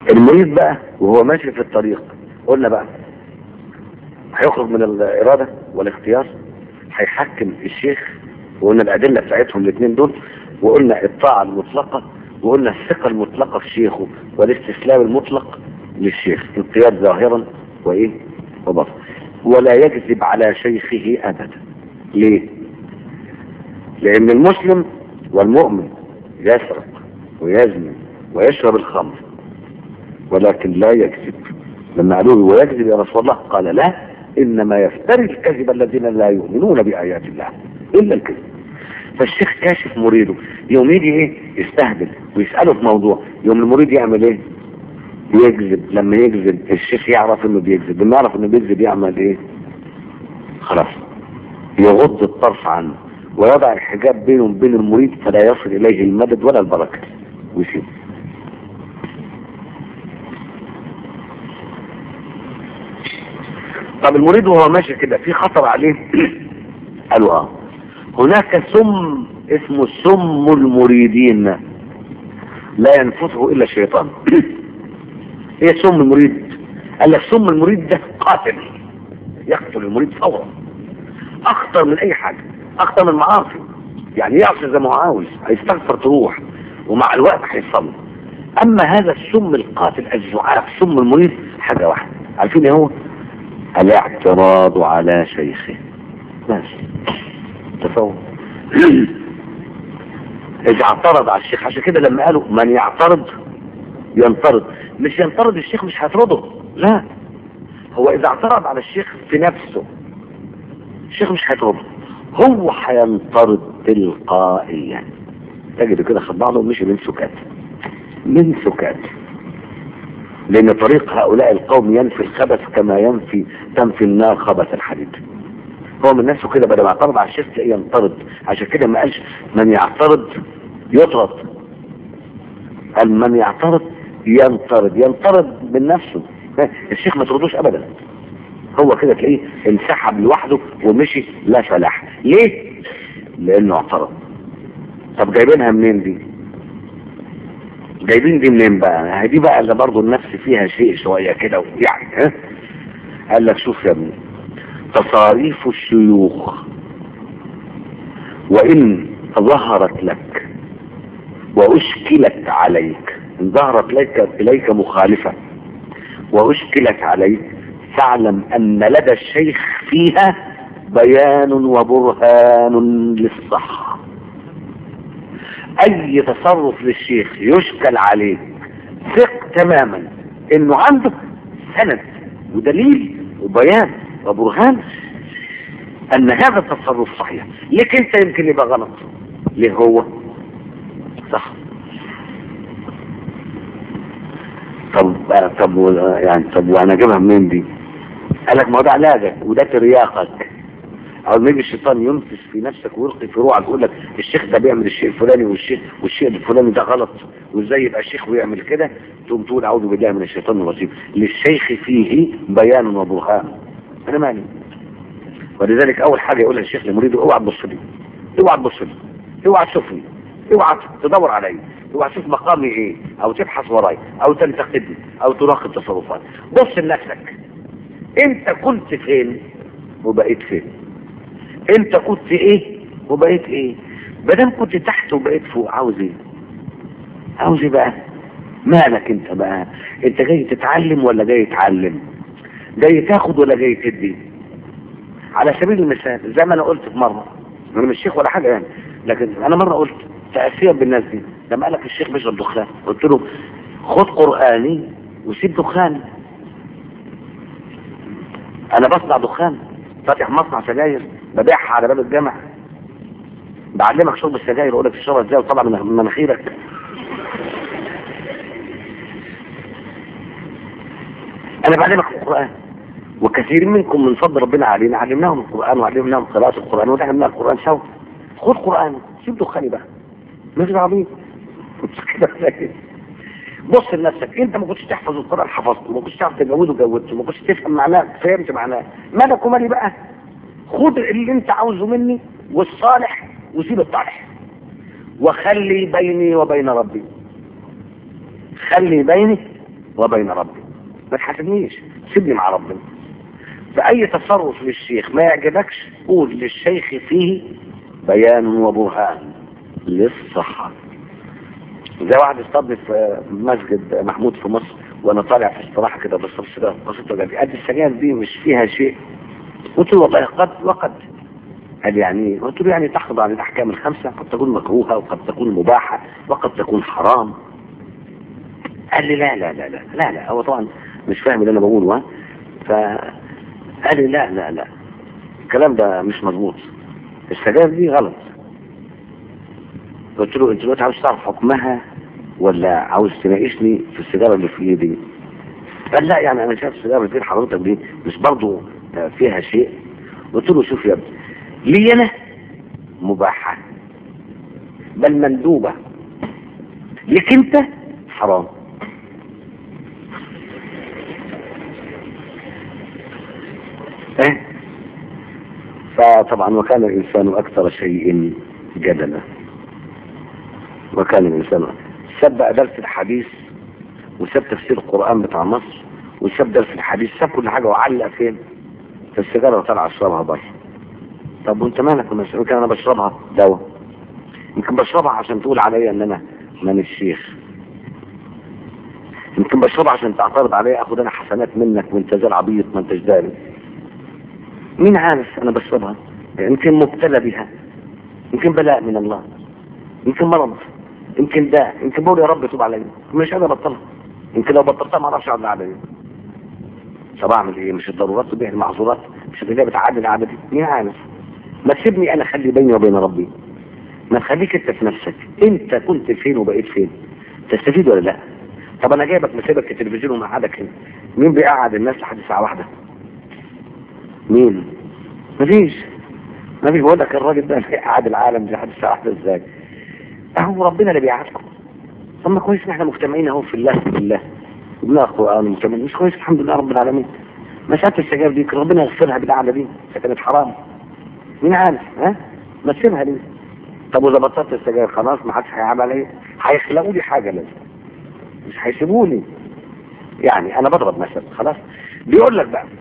المريد بقى وهو ماشي في الطريق قلنا بقى هيخرج من الإرادة والاختيار هيحكم الشيخ وقلنا الأدلة بتاعتهم الاثنين دول وقلنا الطاعة المطلقة وقلنا الثقة المطلقة في شيخه والاستسلام المطلق للشيخ انقياد ظاهرا وإيه وبطن ولا يكذب على شيخه أبدا ليه لأن المسلم والمؤمن يسرق ويزني ويشرب الخمر ولكن لا يكذب لما قالوا له ويكذب يا رسول الله قال لا إنما يفتري الكذب الذين لا يؤمنون بآيات الله إلا الكذب فالشيخ كاشف مريده يوم يجي ايه يستهبل ويسأله في موضوع يوم المريد يعمل ايه يكذب لما يكذب الشيخ يعرف انه بيكذب لما يعرف انه بيكذب يعمل ايه خلاص يغض الطرف عنه ويضع الحجاب بينه وبين المريد فلا يصل اليه المدد ولا البركة ويسيبه طب المريد وهو ماشي كده في خطر عليه قالوا اه هناك سم اسمه سم المريدين لا ينفثه الا الشيطان ايه سم المريد قال لك سم المريد ده قاتل يقتل المريد فورا اخطر من اي حاجه اخطر من المعاصي يعني يعصي زي ما هو عاوز هيستغفر تروح ومع الوقت هيصلي اما هذا السم القاتل الزعاف سم المريد حاجه واحده عارفين ايه هو الاعتراض على شيخه بس تصور اذا اعترض على الشيخ عشان كده لما قالوا من يعترض ينطرد مش ينطرد الشيخ مش هيطرده لا هو اذا اعترض على الشيخ في نفسه الشيخ مش هيطرده هو هينطرد تلقائيا تجد كده خد بعضه ومشي من سكات من سكات لان طريق هؤلاء القوم ينفي الخبث كما ينفي تنفي النار خبث الحديد هو من نفسه كده بدل ما يعترض على الشيخ تلاقيه ينطرد عشان كده ما قالش من يعترض يطرد قال من يعترض ينطرد ينطرد من نفسه الشيخ ما تردوش ابدا هو كده تلاقيه انسحب لوحده ومشي لا فلاح ليه لانه اعترض طب جايبينها منين دي جايبين دي منين بقى دي بقى اللي برضه النفس فيها شيء شويه كده يعني ها قال لك شوف يا ابني تصاريف الشيوخ وإن ظهرت لك وأشكلت عليك إن ظهرت لك إليك مخالفة وأشكلت عليك فاعلم أن لدى الشيخ فيها بيان وبرهان للصح أي تصرف للشيخ يشكل عليك ثق تماما إنه عنده سند ودليل وبيان وبرهان ان هذا التصرف صحيح ليك انت يمكن يبقى غلط ليه هو صح طب طب يعني طب وانا اجيبها منين دي قال لك ما هو ده علاجك وده ترياقك اول ما يجي الشيطان ينفس في نفسك ويلقي في روعك يقول لك الشيخ ده بيعمل الشيء الفلاني والشيخ والشيء الفلاني ده غلط وازاي يبقى الشيخ ويعمل كده تقوم تقول اعوذ بالله من الشيطان الرجيم للشيخ فيه بيان وبرهان انا مالي ولذلك اول حاجه يقولها الشيخ لمريده اوعى تبص لي اوعى تبص لي اوعى تشوفني اوعى تدور علي اوعى تشوف مقامي ايه او تبحث وراي او تنتقدني او تراقب تصرفاتي بص لنفسك انت كنت فين وبقيت فين انت كنت ايه وبقيت ايه بدل كنت تحت وبقيت فوق عاوز ايه عاوز ايه بقى مالك انت بقى انت جاي تتعلم ولا جاي تعلم جاي تاخد ولا جاي تدي على سبيل المثال زي ما انا قلت في مرة انا مش شيخ ولا حاجة يعني لكن انا مرة قلت تأثير بالناس دي لما قالك الشيخ بيشرب دخان قلت له خد قرآني وسيب دخان انا بصنع دخان فاتح مصنع سجاير ببيعها على باب الجامع بعلمك شرب السجاير اقول لك تشربها ازاي وطبعا من مناخيرك انا بعلمك القرآن وكثير منكم من فضل ربنا علينا علمناهم القرآن وعلمناهم قراءة القرآن وتعلمنا القرآن سوا خد قرآن سيب دخاني بقى مش عبيط بص لنفسك انت ما كنتش تحفظ القرآن حفظته ما كنتش تعرف تجوده جودته ما كنتش تفهم معناه فهمت معناه مالك ومالي بقى خد اللي انت عاوزه مني والصالح وسيب الطالح وخلي بيني وبين ربي خلي بيني وبين ربي ما تحاسبنيش سيبني مع ربنا فأي تصرف للشيخ ما يعجبكش قول للشيخ فيه بيان وبرهان للصحة زي واحد استضني في مسجد محمود في مصر وانا طالع في استراحة كده بشرب سيجارة بسيطة قال لي قد السجاير دي مش فيها شيء قلت له والله قد وقد قال يعني قلت له يعني تحفظ عن الاحكام الخمسة قد تكون مكروهة وقد تكون مباحة وقد تكون حرام قال لي لا لا لا لا لا لا هو طبعا مش فاهم اللي انا بقوله ها فقال لي لا لا لا الكلام ده مش مظبوط السجاير دي غلط قلت له انت دلوقتي عاوز تعرف حكمها ولا عاوز تناقشني في السيجاره اللي في ايدي قال لا يعني انا شايف السيجاره اللي في إيد حضرتك دي مش برضه فيها شيء قلت له شوف يا ابني لي انا مباحه بل مندوبه لك انت حرام ايه فطبعا وكان الانسان اكثر شيء جدلا وكان الانسان ساب بقى درس الحديث وساب تفسير القران بتاع مصر وساب درس الحديث ساب كل حاجه وعلق فين في السيجاره وطلع اشربها بره طب وانت مالك مش يمكن انا بشربها دواء يمكن بشربها عشان تقول عليا ان انا من الشيخ يمكن بشربها عشان تعترض عليا اخد انا حسنات منك وانت زي العبيط ما انتش داري مين عارف انا بشربها يمكن مبتلى بها يمكن بلاء من الله يمكن مرض يمكن ده يمكن بقول يا رب توب عليا مش قادر ابطلها يمكن لو بطلتها ما اعرفش اقعد القعده دي طب اعمل ايه مش الضرورات تبيع المعذورات مش اللي بتعادل القعده دي مين عارف ما تسيبني انا خلي بيني وبين ربي ما تخليك انت في نفسك انت كنت فين وبقيت فين تستفيد ولا لا طب انا جايبك مسيبك في التلفزيون ومقعدك هنا مين بيقعد الناس لحد الساعه واحدة مين مفيش مفيش بقول لك الراجل ده قاعد العالم لحد الساعه واحدة ازاي اهو ربنا اللي بيقعدكم طب ما كويس ان احنا مجتمعين اهو في الله في الله وبنقرا قران مجتمعين مش كويس الحمد لله رب العالمين مسألة السجاير دي ربنا يغفرها بالقعدة دي إذا كانت حرام مين عارف ها ما تسيبها ليه طب واذا بطلت السجاير خلاص ما حدش هيعمل عليا هيخلقوا لي حاجة لازم مش هيسيبوني يعني انا بضرب مثل خلاص بيقول لك بقى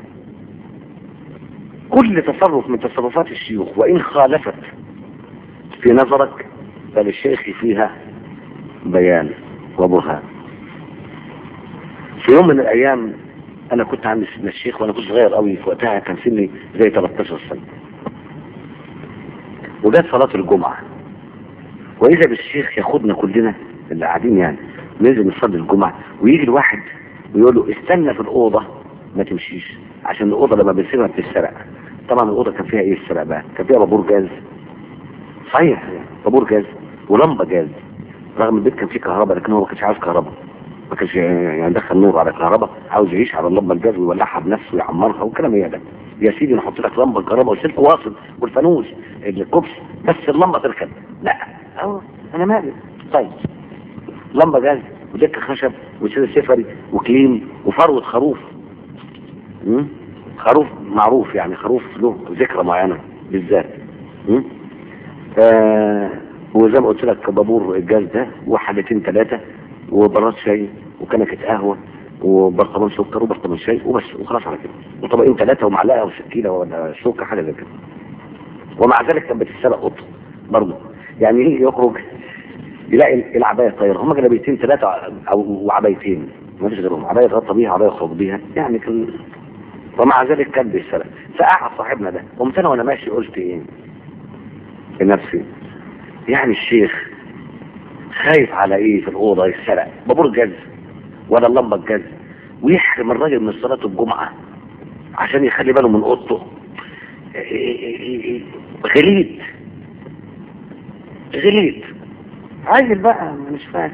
كل تصرف من تصرفات الشيوخ وان خالفت في نظرك فللشيخ فيها بيان وبرهان في يوم من الايام انا كنت عند سيدنا الشيخ وانا كنت صغير قوي في وقتها كان سني زي 13 سنه وجت صلاه الجمعه واذا بالشيخ ياخدنا كلنا اللي قاعدين يعني ننزل نصلي الجمعه ويجي الواحد ويقول له استنى في الاوضه ما تمشيش عشان الاوضه لما بنسيبها بتتسرق طبعا الاوضه كان فيها ايه السرق بقى كان فيها بابور جاز صحيح بابور جاز ولمبه جاز رغم البيت كان فيه كهرباء لكن هو ما كانش عاوز كهرباء ما كانش يعني يدخل نور على كهرباء عاوز يعيش على اللمبه الجاز ويولعها بنفسه ويعمرها وكلام ايه ده يا سيدي نحط لك لمبه كهرباء وسلك واصل والفانوس الكبس بس اللمبه تركب لا أو انا مالي طيب لمبه جاز ودكه خشب وسير سفري وكليم وفروه خروف م? خروف معروف يعني خروف له ذكرى معينه بالذات م? آه وزي ما قلت لك بابور الجاز ده وحلتين ثلاثه وبراد شاي وكنكه قهوه وبرطمان سكر وبرطمان شاي وبس وخلاص على كده وطبقين ثلاثه ومعلقه وسكينه ولا شوكه حاجه زي كده ومع ذلك كانت بتتسرق قطه برضه يعني ايه يخرج يلاقي العبايه طايره هم جلابيتين ثلاثه او عبايتين ما فيش غيرهم عبايه غطى بيها عبايه يخرج بيها يعني كان ومع ذلك كان بيتسرق فقعد صاحبنا ده قمت انا وانا ماشي قلت ايه لنفسي يعني الشيخ خايف على ايه في الاوضه يتسرق بابور جاز ولا اللمبه الجاز ويحرم الراجل من صلاه الجمعه عشان يخلي باله من اوضته غليت غليت عايز بقى مش فاهم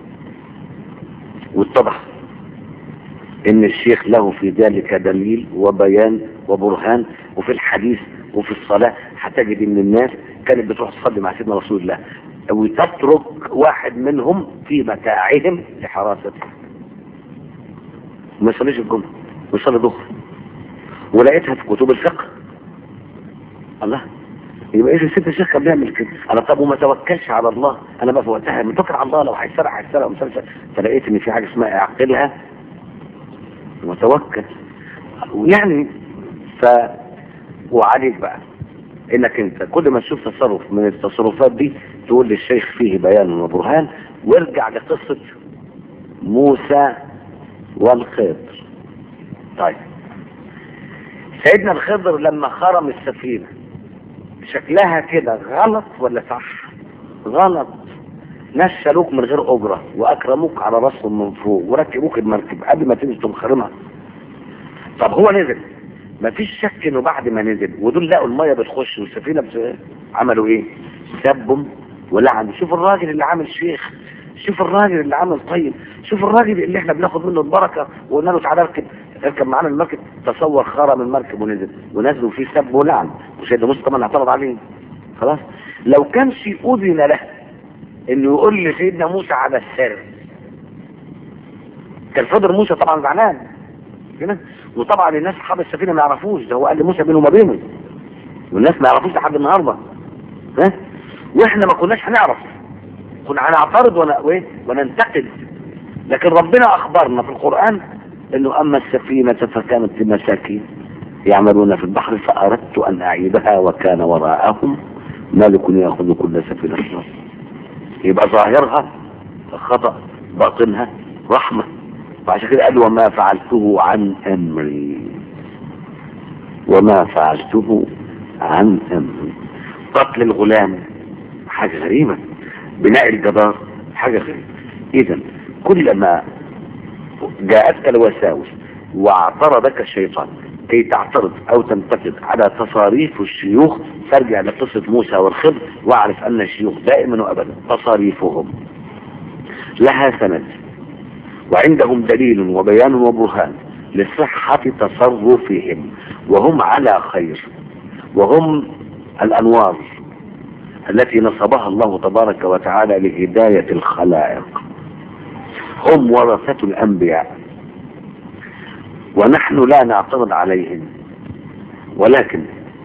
واتضح ان الشيخ له في ذلك دليل وبيان وبرهان وفي الحديث وفي الصلاة هتجد ان الناس كانت بتروح تصلي مع سيدنا رسول الله وتترك واحد منهم في متاعهم لحراسته ما يصليش الجمعة ويصلي ظهر ولقيتها في كتب الفقه الله يبقى اذا ست الشيخ كان بيعمل كده انا طب وما توكلش على الله انا بقى في وقتها متوكل على الله لو هيسرق هيسرق ومسلسل فلقيت ان في حاجه اسمها اعقلها وتوكل يعني ف وعليك بقى انك انت كل ما تشوف تصرف من التصرفات دي تقول للشيخ فيه بيان وبرهان وارجع لقصة موسى والخضر طيب سيدنا الخضر لما خرم السفينة شكلها كده غلط ولا صح غلط ناس شالوك من غير اجرة واكرموك على راسهم من فوق وركبوك المركب قبل ما تنزل تنخرمها طب هو نزل مفيش شك انه بعد ما نزل ودول لقوا الميه بتخش والسفينه بت... عملوا ايه؟ سبهم ولعنوا شوف الراجل اللي عامل شيخ شوف الراجل اللي عامل طيب شوف الراجل اللي احنا بناخد منه البركه وقلنا له تعالى اركب اركب معانا المركب تصور خرم المركب ونزل ونزلوا فيه سب ولعن وسيدنا موسى طبعا اعترض عليه خلاص لو كانش اذن له انه يقول لسيدنا موسى على السر كان فضل موسى طبعا زعلان كده وطبعا الناس اصحاب السفينه ما يعرفوش ده هو قال لموسى بينه وما بينه والناس ما يعرفوش لحد النهارده ها واحنا ما كناش هنعرف كنا هنعترض ون... وإيه؟ وننتقد لكن ربنا اخبرنا في القران انه اما السفينه فكانت لمساكين يعملون في البحر فاردت ان اعيدها وكان وراءهم ملك ياخذ كل سفينه غصبا. يبقى ظاهرها خطا باطنها رحمه وعشان كده قال وما فعلته عن امري وما فعلته عن امري قتل الغلام حاجة غريبة بناء الجدار حاجة غريبة اذا كلما جاءتك الوساوس واعترضك الشيطان كي تعترض او تنتقد على تصاريف الشيوخ فارجع لقصة موسى والخضر واعرف ان الشيوخ دائما وابدا تصاريفهم لها سند وعندهم دليل وبيان وبرهان لصحة تصرفهم وهم على خير وهم الأنوار التي نصبها الله تبارك وتعالى لهداية الخلائق هم ورثة الأنبياء ونحن لا نعترض عليهم ولكن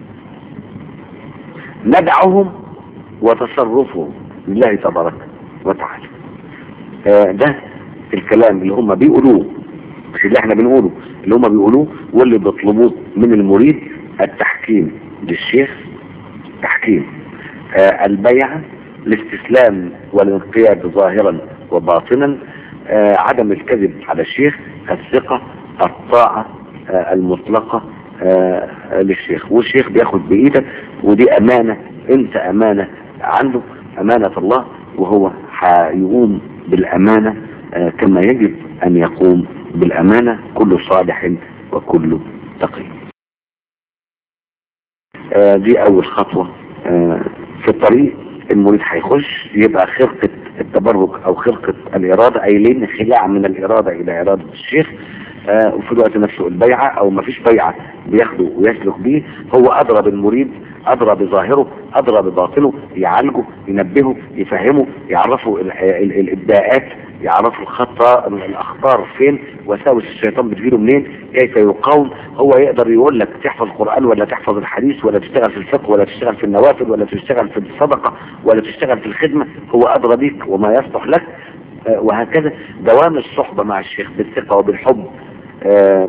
ندعهم وتصرفهم لله تبارك وتعالى آه ده الكلام اللي هم بيقولوه مش اللي احنا بنقوله اللي هم بيقولوه واللي بيطلبوه من المريد التحكيم للشيخ تحكيم آه البيعة الاستسلام والانقياد ظاهرا وباطنا آه عدم الكذب على الشيخ الثقة الطاعة آه المطلقة آه للشيخ والشيخ بياخد بإيدك ودي أمانة انت أمانة عنده أمانة الله وهو هيقوم بالأمانة آه كما يجب أن يقوم بالأمانة كل صالح وكل تقي آه دي أول خطوة آه في الطريق المريد هيخش يبقى خرقة التبرك أو خرقة الإرادة أي لين خلاع من الإرادة إلى إرادة الشيخ آه وفي الوقت نفسه البيعة أو ما فيش بيعة بياخده ويسلك به هو أدرى بالمريد أدرى بظاهره أدرى بباطنه يعالجه ينبهه يفهمه يعرفه الإبداءات يعرفوا الخطأ الأخطار فين وساوس الشيطان بتجيله منين كيف يقاوم هو يقدر يقول لك تحفظ القرآن ولا تحفظ الحديث ولا تشتغل في الفقه ولا تشتغل في النوافل ولا تشتغل في الصدقة ولا تشتغل في الخدمة هو أدرى بيك وما يصلح لك آه وهكذا دوام الصحبة مع الشيخ بالثقة وبالحب آه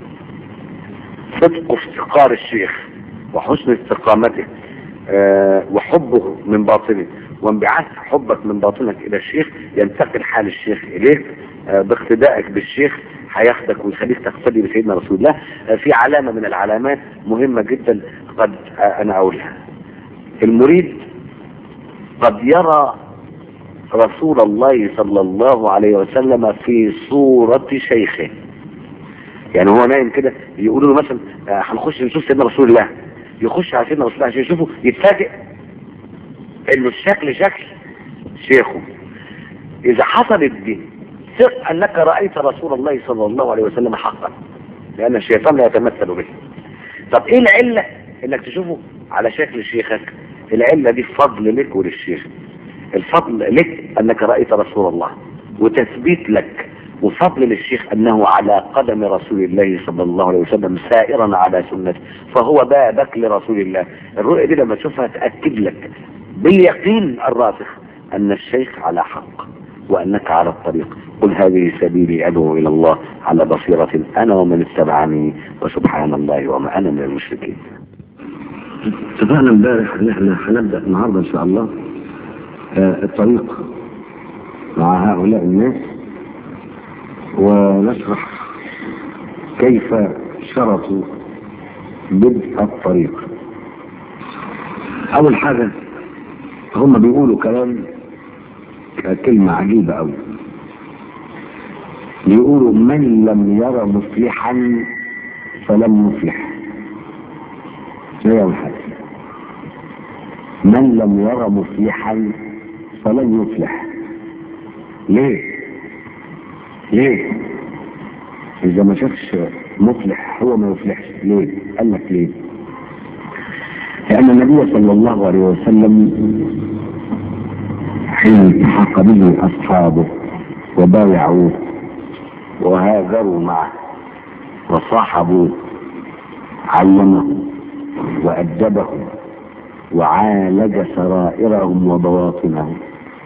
صدق افتقار الشيخ وحسن استقامته آه وحبه من باطنه وانبعاث حبك من باطنك الى الشيخ ينتقل حال الشيخ اليك آه باقتدائك بالشيخ هياخدك ويخليك تقتدي بسيدنا رسول الله آه في علامة من العلامات مهمة جدا قد انا اقولها المريد قد يرى رسول الله صلى الله عليه وسلم في صورة شيخه يعني هو نايم كده يقولوا له مثلا هنخش نشوف سيدنا رسول الله يخش على سيدنا رسول الله عشان يشوفه يتفاجئ انه الشكل شكل شيخه اذا حصلت دي ثق انك رأيت رسول الله صلى الله عليه وسلم حقا لان الشيطان لا يتمثل به طب ايه العلة انك تشوفه على شكل شيخك العلة دي فضل لك وللشيخ الفضل لك انك رأيت رسول الله وتثبيت لك وفضل للشيخ انه على قدم رسول الله صلى الله عليه وسلم سائرا على سنته فهو بابك لرسول الله الرؤية دي لما تشوفها تأكد لك باليقين الراسخ ان الشيخ على حق وأنك على الطريق قل هذه سبيلي أدعو إلى الله على بصيرة أنا ومن اتبعني وسبحان الله وما أنا من المشركين اتفقنا امبارح ان احنا هنبدا النهارده ان شاء الله آه، الطريق مع هؤلاء الناس ونشرح كيف شرطوا بدء الطريق اول حاجه هم بيقولوا كلام كلمه عجيبه قوي بيقولوا من لم ير مفلحا فلم يفلح هي أول حاجة من لم ير مفلحا فلن يفلح ليه ليه إذا ما شافش مفلح هو ما يفلحش ليه قال لك ليه لأن النبي صلى الله عليه وسلم حين التحق به أصحابه وبايعوه وهاجروا معه وصاحبوه علمه وأدبهم وعالج سرائرهم وبواطنهم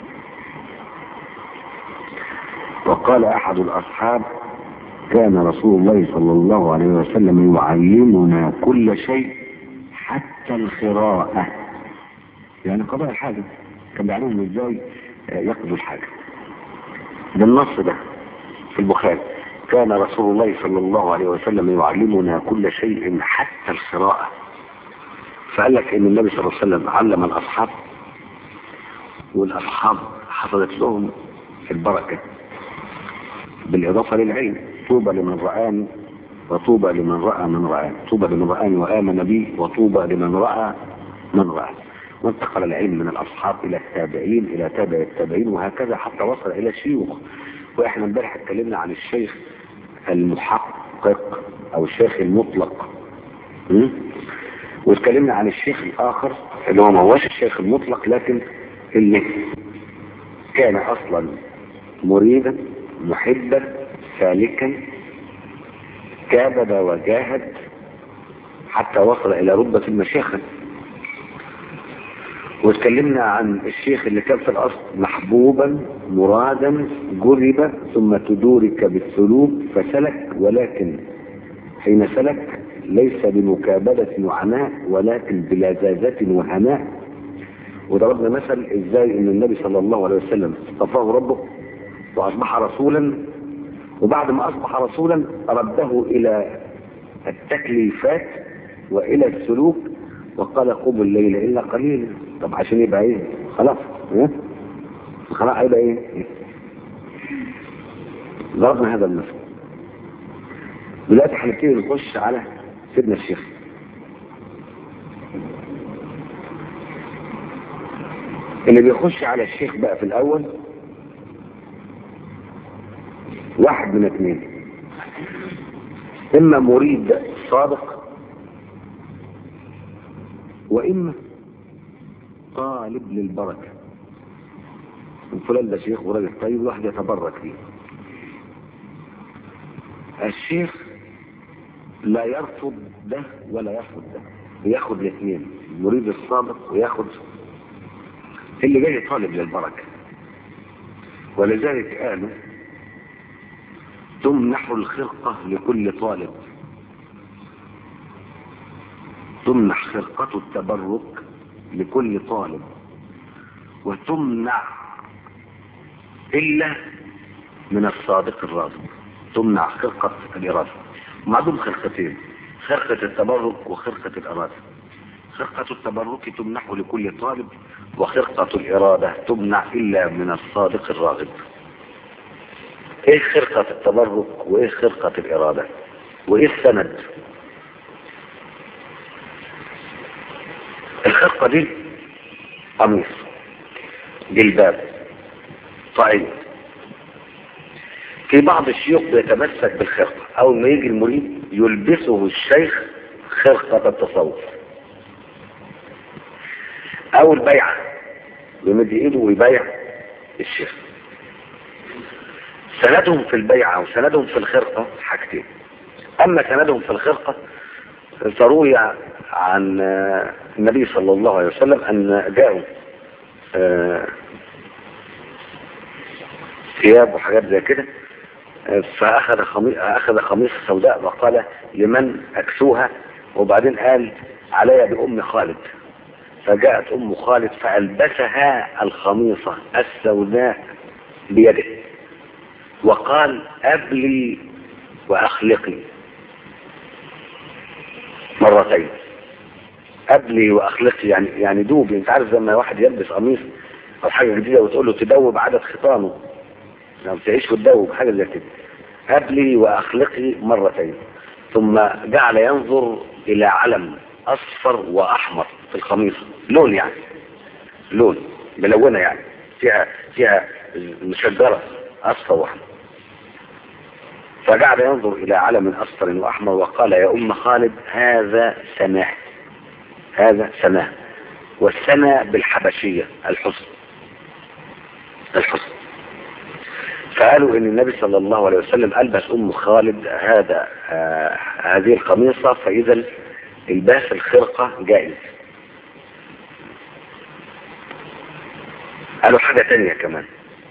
وقال أحد الأصحاب كان رسول الله صلى الله عليه وسلم يعلمنا كل شيء حتى القراءة يعني قضاء الحاجة كان بيعلمهم ازاي يقضوا الحاجة بالنص ده في البخاري كان رسول الله صلى الله عليه وسلم يعلمنا كل شيء حتى القراءة فقال لك ان النبي صلى الله عليه وسلم علم الاصحاب والاصحاب حصلت لهم البركة بالاضافة للعلم طوبى لمن رآني وطوبى لمن رأى من رآني طوبى لمن رآني وآمن بي وطوبى لمن رأى من رآني وانتقل العلم من الاصحاب الى التابعين الى تابع التابعين وهكذا حتى وصل الى الشيوخ واحنا امبارح اتكلمنا عن الشيخ المحقق او الشيخ المطلق م? واتكلمنا عن الشيخ الاخر اللي هو ما هوش الشيخ المطلق لكن اللي كان اصلا مريدا محبا سالكا كابد وجاهد حتى وصل الى رتبة المشيخة واتكلمنا عن الشيخ اللي كان في الاصل محبوبا مرادا جذب ثم تدورك بالسلوك فسلك ولكن حين سلك ليس بمكابدة وعناء ولكن بلذاذة وهناء وضربنا مثل ازاي ان النبي صلى الله عليه وسلم اصطفاه ربه واصبح رسولا وبعد ما اصبح رسولا رده الى التكليفات والى السلوك وقال قوموا الليل الا قليلا طب عشان يبقى ايه خلاص ايه خلاص هيبقى ايه ضربنا هذا المثل دلوقتي هنبتدي نخش على سيدنا الشيخ اللي بيخش على الشيخ بقى في الاول واحد من اثنين اما مريد صادق واما طالب للبركة وفلان ده شيخ وراجل طيب الواحد يتبرك فيه الشيخ لا يرفض ده ولا يرفض ده بياخد الاثنين المريد الصادق وياخد اللي جاي طالب للبركة ولذلك قالوا تمنح الخرقة لكل طالب تمنح خرقة التبرك لكل طالب وتمنع إلا من الصادق الراضي تمنع خرقة الإرادة معدوم خرقتين خرقة التبرك وخرقة الإرادة خرقة التبرك تمنح لكل طالب وخرقة الإرادة تمنع إلا من الصادق الراغب إيه خرقة التبرك وإيه خرقة الإرادة وإيه السند الخرقة دي قميص جلباب طعيم في بعض الشيوخ بيتمسك بالخرقة أول ما يجي المريد يلبسه الشيخ خرقة التصوف أو البيعة يمد إيده ويبايع الشيخ سندهم في البيعة وسندهم في الخرقة حاجتين أما سندهم في الخرقة فروي عن النبي صلى الله عليه وسلم أن جاءوا ثياب وحاجات زي كده فأخذ خميص أخذ خميص سوداء وقال لمن أكسوها وبعدين قال علي بأم خالد فجاءت أم خالد فألبسها الخميصة السوداء بيده وقال أبلي وأخلقي مرتين أبلي وأخلقي يعني يعني دوبي أنت عارف لما واحد يلبس قميص أو حاجة جديدة وتقول له تدوب عدد خطانه لو تعيش وتدوب حاجة زي كده أبلي وأخلقي مرتين ثم جعل ينظر إلى علم أصفر وأحمر في القميص لون يعني لون ملونة يعني فيها فيها مشجرة أصفر وأحمر فجعل ينظر إلى علم أصفر وأحمر وقال يا أم خالد هذا سماح هذا سماح والسنة بالحبشية الحسن الحسن فقالوا ان النبي صلى الله عليه وسلم البس ام خالد هذا آه هذه القميصة فاذا الباس الخرقة جائز قالوا حاجة تانية كمان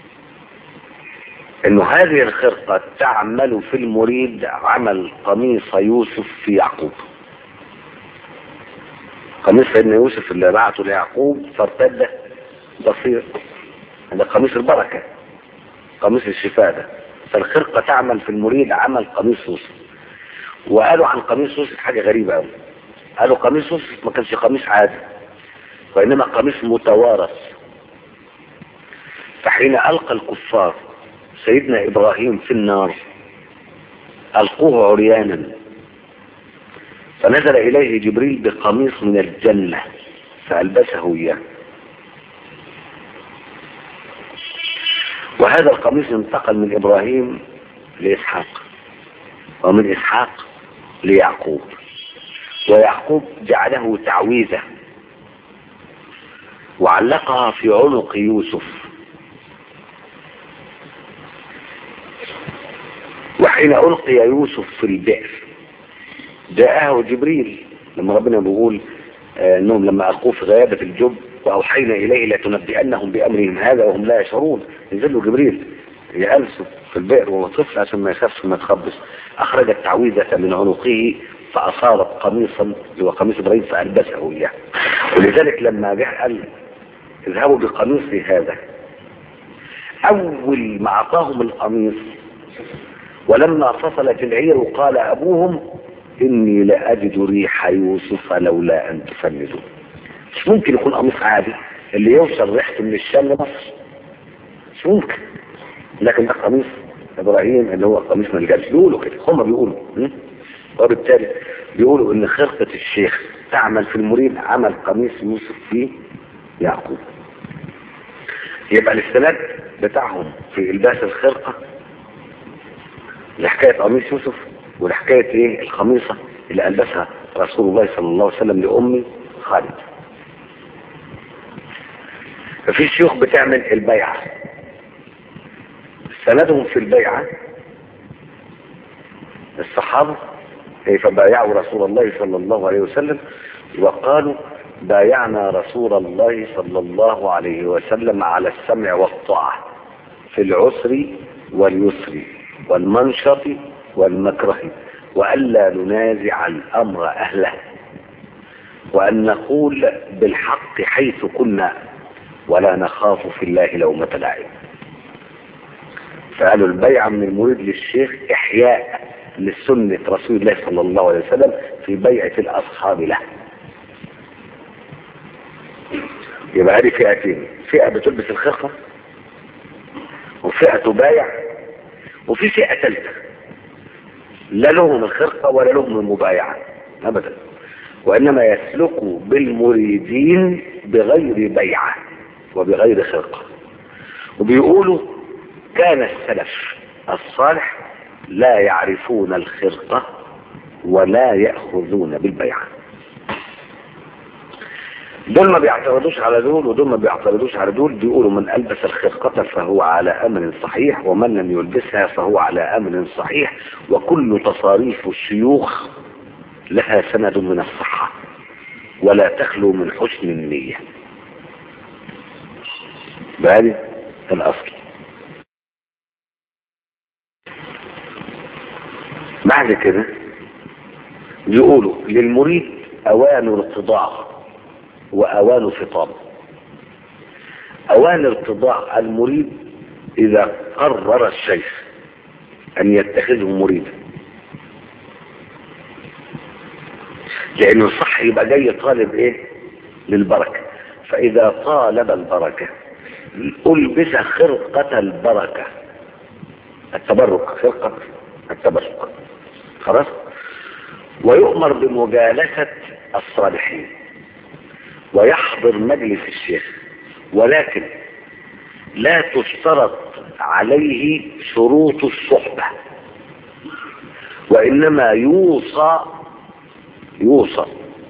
انه هذه الخرقة تعمل في المريد عمل قميص يوسف في يعقوب قميص سيدنا يوسف اللي بعته ليعقوب فارتد بصير هذا قميص البركة قميص الشفاء ده فالخرقة تعمل في المريد عمل قميص يوسف وقالوا عن قميص يوسف حاجة غريبة قوي قالوا قميص يوسف ما كانش قميص عادي وإنما قميص متوارث فحين ألقى الكفار سيدنا إبراهيم في النار ألقوه عريانا فنزل إليه جبريل بقميص من الجنة فألبسه إياه وهذا القميص انتقل من إبراهيم لإسحاق ومن إسحاق ليعقوب ويعقوب جعله تعويذة وعلقها في عنق يوسف وحين ألقي يوسف في البئر جاءه جبريل لما ربنا بيقول آه انهم لما القوه في غيابه الجب واوحينا اليه لتنبئنهم بامرهم هذا وهم لا يشعرون نزل له جبريل يألسه في البئر وهو طفل عشان ما يخافش وما يتخبص اخرج التعويذه من عنقه فاصابت قميصا اللي هو قميص ابراهيم فالبسه اياه ولذلك لما جه قال اذهبوا بقميصي هذا اول ما اعطاهم القميص ولما فصلت العير قال ابوهم اني لاجد ريح يوسف لولا ان تفندوا مش ممكن يكون قميص عادي اللي يوصل ريحته من الشام لمصر مش ممكن لكن ده قميص ابراهيم اللي هو قميص من الجلد بيقولوا كده هم بيقولوا م? وبالتالي بيقولوا ان خرقة الشيخ تعمل في المريد عمل قميص يوسف في يعقوب يبقى الاستناد بتاعهم في الباس الخرقة لحكاية قميص يوسف ولحكاية ايه القميصة اللي ألبسها رسول الله صلى الله عليه وسلم لأمي خالد ففي شيوخ بتعمل البيعة سندهم في البيعة الصحابة كيف بايعوا رسول الله صلى الله عليه وسلم وقالوا بايعنا رسول الله صلى الله عليه وسلم على السمع والطاعة في العسر واليسر والمنشط والمكره وألا ننازع الأمر أهله وأن نقول بالحق حيث كنا ولا نخاف في الله لومة لائم فقالوا البيعة من المريد للشيخ إحياء لسنة رسول الله صلى الله عليه وسلم في بيعة الأصحاب له يبقى هذه فئتين فئة بتلبس الخرقة وفئة تبايع وفي فئة ثالثة لا لهم الخرقة ولا لهم المبايعة أبدا وإنما يسلكوا بالمريدين بغير بيعة وبغير خرقة وبيقولوا كان السلف الصالح لا يعرفون الخرقة ولا يأخذون بالبيعة دول ما بيعترضوش على دول ودول ما بيعترضوش على دول بيقولوا من ألبس الخرقة فهو على أمر صحيح ومن لم يلبسها فهو على أمر صحيح وكل تصاريف الشيوخ لها سند من الصحة ولا تخلو من حسن النية بهذه الأصل بعد كده يقولوا للمريد اوان ارتضاع واوان فطام اوان ارتضاع المريد اذا قرر الشيخ ان يتخذه مريدا لانه الصح يبقى جاي طالب ايه للبركة فاذا طالب البركة البس خرقة البركة التبرك خرقة التبرك خلاص ويؤمر بمجالسة الصالحين ويحضر مجلس الشيخ ولكن لا تشترط عليه شروط الصحبة وإنما يوصى يوصى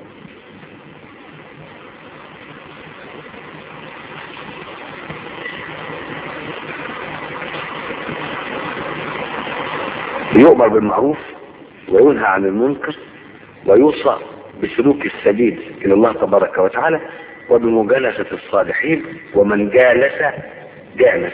يؤمر بالمعروف وينهى عن المنكر ويوصى بسلوك السبيل إلى الله تبارك وتعالى وبمجالسة الصالحين ومن جالس جانس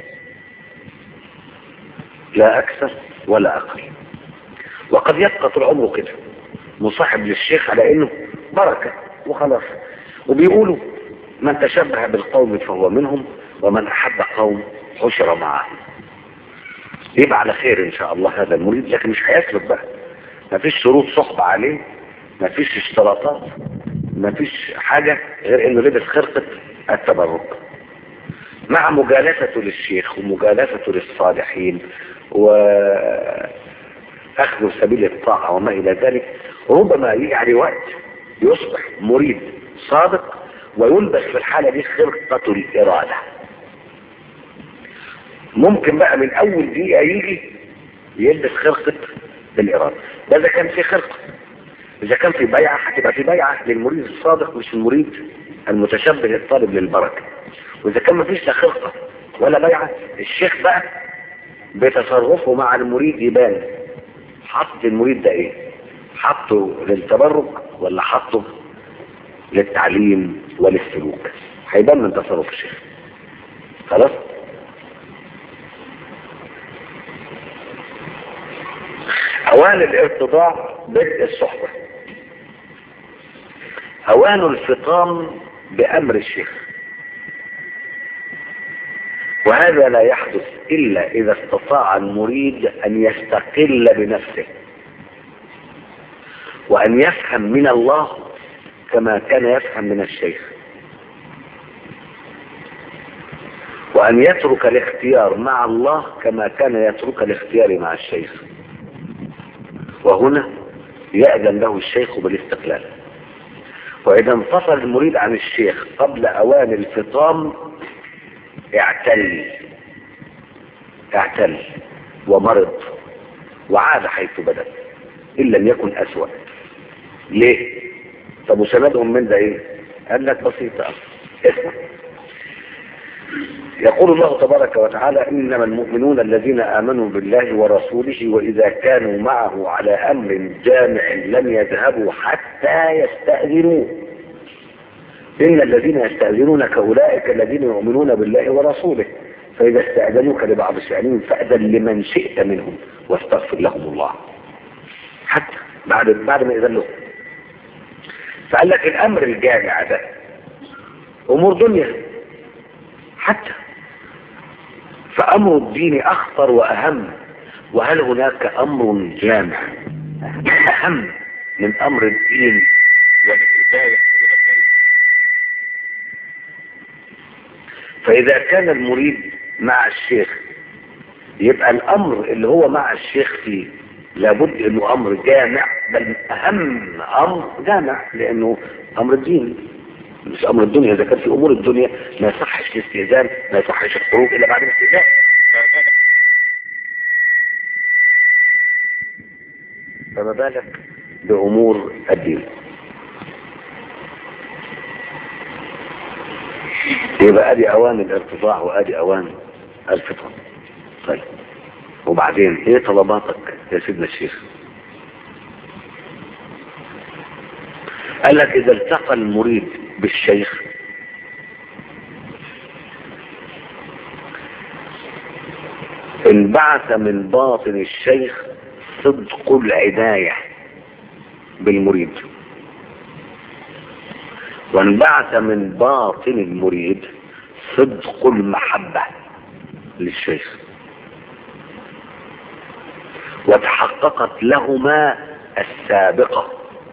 لا أكثر ولا أقل وقد يبقى طول عمره كده مصاحب للشيخ على إنه بركة وخلاص وبيقولوا من تشبه بالقوم فهو منهم ومن أحب قوم حشر معهم يبقى على خير إن شاء الله هذا المريد لكن مش هيسلك بقى ما فيش شروط صحبة عليه ما فيش اشتراطات ما فيش حاجة غير انه لبس خرقة التبرك مع مجالسته للشيخ ومجالسته للصالحين واخذ سبيل الطاعة وما الى ذلك ربما يجي عليه وقت يصبح مريد صادق ويلبس في الحالة دي خرقة الإرادة ممكن بقى من أول دقيقة يجي يلبس خرقة الإرادة ده إذا كان في خرقة إذا كان في بيعة هتبقى في بيعة للمريد الصادق مش المريد المتشبه الطالب للبركة وإذا كان مفيش لا خرقة ولا بيعة الشيخ بقى بتصرفه مع المريد يبان حط المريد ده ايه حطه للتبرك ولا حطه للتعليم وللسلوك هيبان من تصرف الشيخ خلاص اوان الارتضاع بدء الصحبة اوان الفطام بامر الشيخ وهذا لا يحدث الا اذا استطاع المريد ان يستقل بنفسه وان يفهم من الله كما كان يفهم من الشيخ وان يترك الاختيار مع الله كما كان يترك الاختيار مع الشيخ وهنا يأذن له الشيخ بالاستقلال وإذا انفصل المريد عن الشيخ قبل أوان الفطام اعتل اعتل ومرض وعاد حيث بدأ إن لم يكن أسوأ ليه؟ طب وسندهم من ده ايه؟ قال لك بسيطة اسمع يقول الله تبارك وتعالى إنما المؤمنون الذين آمنوا بالله ورسوله وإذا كانوا معه على أمر جامع لم يذهبوا حتى يستأذنوه إن الذين يستأذنونك أولئك الذين يؤمنون بالله ورسوله فإذا استأذنوك لبعض شأنهم فأذن لمن شئت منهم واستغفر لهم الله حتى بعد بعد ما إذن لهم فقال لك الأمر الجامع ده أمور دنيا حتى فأمر الدين أخطر وأهم وهل هناك أمر جامع أهم من أمر الدين والهداية فإذا كان المريد مع الشيخ يبقى الأمر اللي هو مع الشيخ فيه لابد انه امر جامع بل اهم امر جامع لانه امر الدين مش امر الدنيا اذا كان في امور الدنيا ما يصحش الاستئذان ما يصحش الخروج الا بعد الاستئذان فما بالك بامور الدين يبقى ادي اوان الارتفاع وادي اوان الفطر طيب وبعدين ايه طلباتك يا سيدنا الشيخ قال لك اذا التقى المريد بالشيخ انبعث من باطن الشيخ صدق العناية بالمريد وانبعث من باطن المريد صدق المحبة للشيخ وتحققت لهما السابقة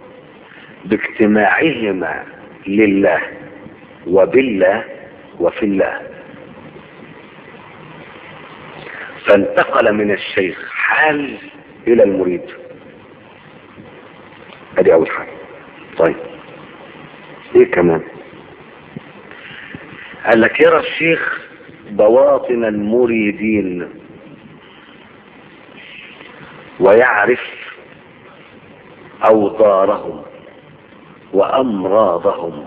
باجتماعهما لله وبالله وفي الله فانتقل من الشيخ حال الى المريد ادي اول حاجة طيب ايه كمان قال لك يرى الشيخ بواطن المريدين ويعرف اوضارهم وامراضهم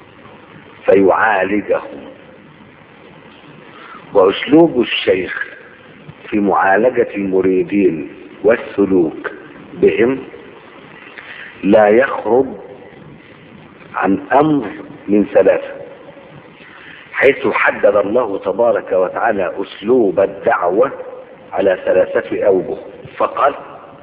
فيعالجهم واسلوب الشيخ في معالجة المريدين والسلوك بهم لا يخرج عن امر من ثلاثة حيث حدد الله تبارك وتعالى اسلوب الدعوة على ثلاثة اوجه فقال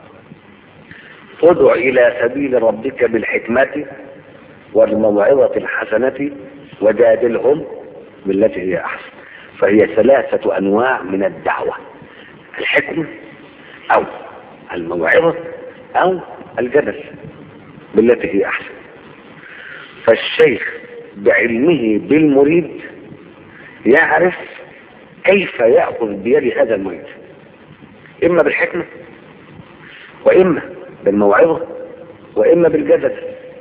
ادع الى سبيل ربك بالحكمة والموعظة الحسنة وجادلهم بالتي هي احسن فهي ثلاثة انواع من الدعوة الحكمة او الموعظة او الجدل بالتي هي احسن فالشيخ بعلمه بالمريد يعرف كيف يأخذ بيد هذا المريد اما بالحكمة واما بالموعظة واما بالجدل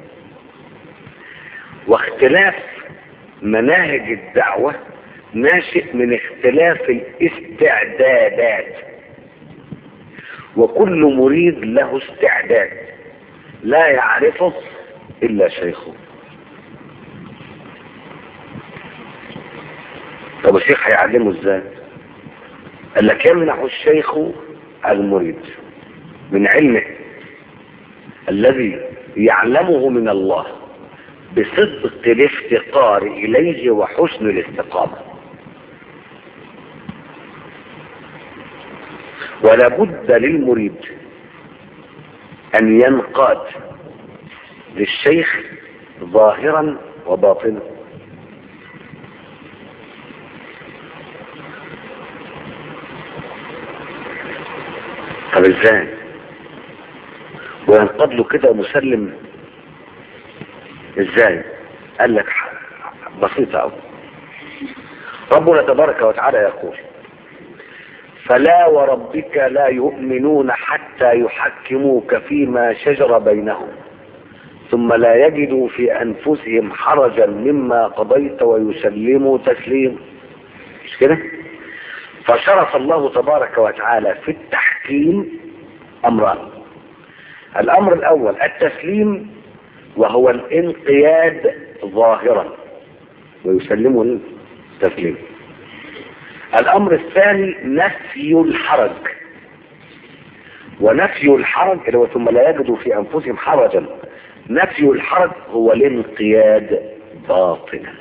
واختلاف مناهج الدعوة ناشئ من اختلاف الاستعدادات وكل مريد له استعداد لا يعرفه الا شيخه طب الشيخ هيعلمه ازاي قال لك يمنع الشيخ المريد من علمه الذي يعلمه من الله بصدق الافتقار اليه وحسن الاستقامه ولا بد للمريد ان ينقاد للشيخ ظاهرا وباطنا طب ازاي وينقاد له كده مسلم ازاي قال لك بسيطة أوي ربنا تبارك وتعالى يقول فلا وربك لا يؤمنون حتى يحكموك فيما شجر بينهم ثم لا يجدوا في أنفسهم حرجا مما قضيت ويسلموا تسليم مش كده فشرف الله تبارك وتعالى في التحكيم أمران الأمر الأول التسليم وهو الانقياد ظاهرا ويسلمه التسليم الامر الثاني نفي الحرج ونفي الحرج اللي هو ثم لا يجدوا في انفسهم حرجا نفي الحرج هو الانقياد باطنا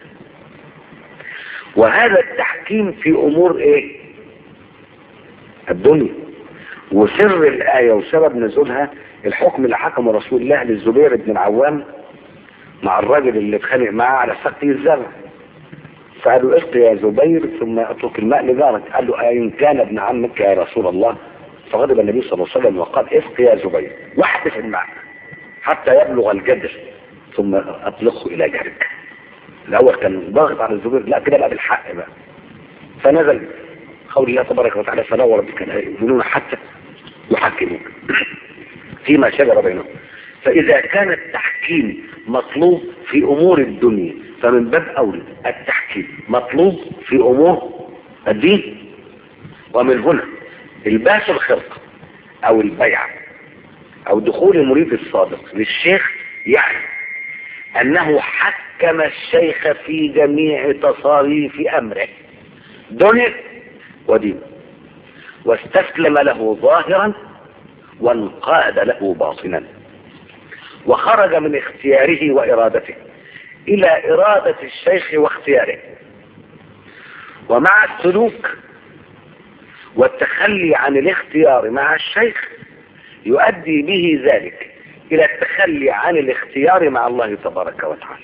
وهذا التحكيم في امور ايه الدنيا وسر الايه وسبب نزولها الحكم اللي حكمه رسول الله للزبير بن العوام مع الراجل اللي اتخانق معاه على سقي الزرع فقالوا اسق يا زبير ثم اترك الماء لجارك قال له ان كان ابن عمك يا رسول الله فغضب النبي صلى الله عليه وسلم وقال اسق يا زبير واحدث الماء حتى يبلغ الجدر ثم اطلقه الى جارك الاول كان ضاغط على الزبير لا كده بقى بالحق بقى فنزل قول الله تبارك وتعالى فلا وربك لا يؤمنون حتى يحكموك فيما شجر بينهم فإذا كان التحكيم مطلوب في أمور الدنيا فمن باب أولى التحكيم مطلوب في أمور الدين ومن هنا الباس الخرق أو البيعة أو دخول المريد الصادق للشيخ يعني أنه حكم الشيخ في جميع تصاريف أمره دنيا ودين واستسلم له ظاهرا وانقاد له باطنا وخرج من اختياره وإرادته إلى إرادة الشيخ واختياره ومع السلوك والتخلي عن الاختيار مع الشيخ يؤدي به ذلك الى التخلي عن الاختيار مع الله تبارك وتعالى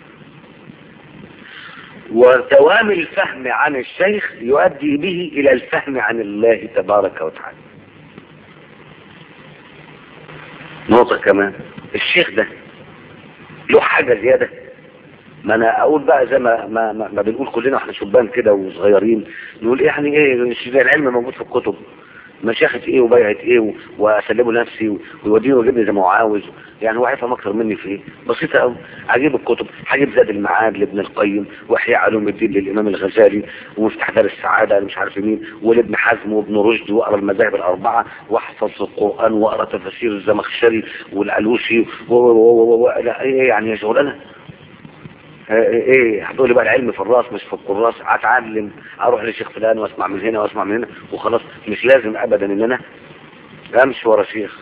ودوام الفهم عن الشيخ يؤدي به الى الفهم عن الله تبارك وتعالى نقطة كمان الشيخ ده له حاجة زيادة ما انا اقول بقى زي ما ما, ما, ما بنقول كلنا احنا شبان كده وصغيرين نقول يعني ايه مش ده العلم موجود في الكتب مشاخة ايه وبيعة ايه و- واسلمه نفسي ويوديني ويجيبني زي ما هو عاوز يعني هو هيفهم اكتر مني في ايه بسيطة قوي هجيب الكتب هجيب زاد المعاد لابن القيم واحياء علوم الدين للامام الغزالي ومفتاح دار السعادة مش عارف مين ولابن حزم وابن رشد واقرا المذاهب الاربعة واحفظ القرآن واقرا تفاسير الزمخشري والالوسي و و و و لا ايه يعني يا شغلانه ايه هتقول لي بقى العلم في الراس مش في الكراس اتعلم اروح لشيخ فلان واسمع من هنا واسمع من هنا وخلاص مش لازم ابدا ان انا امشي ورا شيخ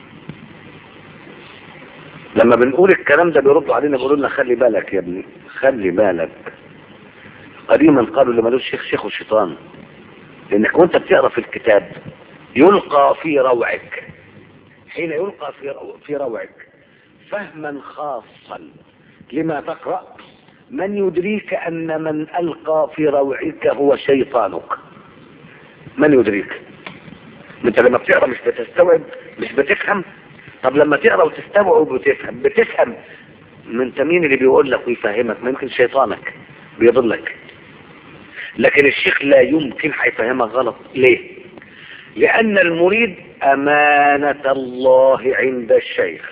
لما بنقول الكلام ده بيردوا علينا بيقولوا لنا خلي بالك يا ابني خلي بالك قديما قالوا اللي ملوش شيخ شيخ الشيطان لانك وانت بتقرا في الكتاب يلقى في روعك حين يلقى في رو- في روعك فهما خاصا لما تقرأ من يدريك أن من ألقى في روعك هو شيطانك من يدريك انت لما بتقرأ مش بتستوعب مش بتفهم طب لما تقرأ وتستوعب وتفهم بتفهم من انت مين اللي بيقول لك ويفهمك ما يمكن شيطانك بيضلك لكن الشيخ لا يمكن هيفهمك غلط ليه لأن المريد أمانة الله عند الشيخ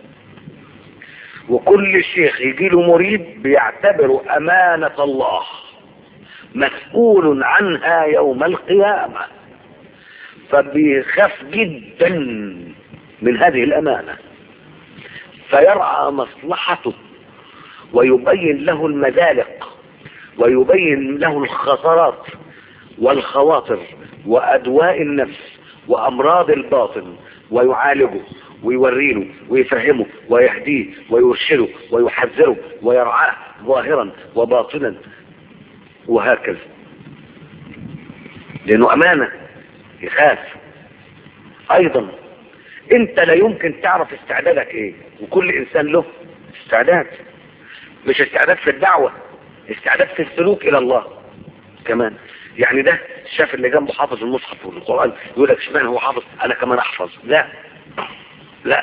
وكل شيخ يجي له مريد بيعتبره أمانة الله مسؤول عنها يوم القيامة فبيخاف جدا من هذه الأمانة فيرعى مصلحته ويبين له المذالق ويبين له الخطرات والخواطر وأدواء النفس وأمراض الباطن ويعالجه ويوريله ويفهمه ويهديه ويرشده ويحذره ويرعاه ظاهرا وباطنا وهكذا لأنه أمانة يخاف أيضا أنت لا يمكن تعرف استعدادك إيه وكل إنسان له استعداد مش استعداد في الدعوة استعداد في السلوك إلى الله كمان يعني ده شاف اللي جنبه حافظ المصحف والقرآن يقول لك اشمعنى هو حافظ أنا كمان أحفظ لا لا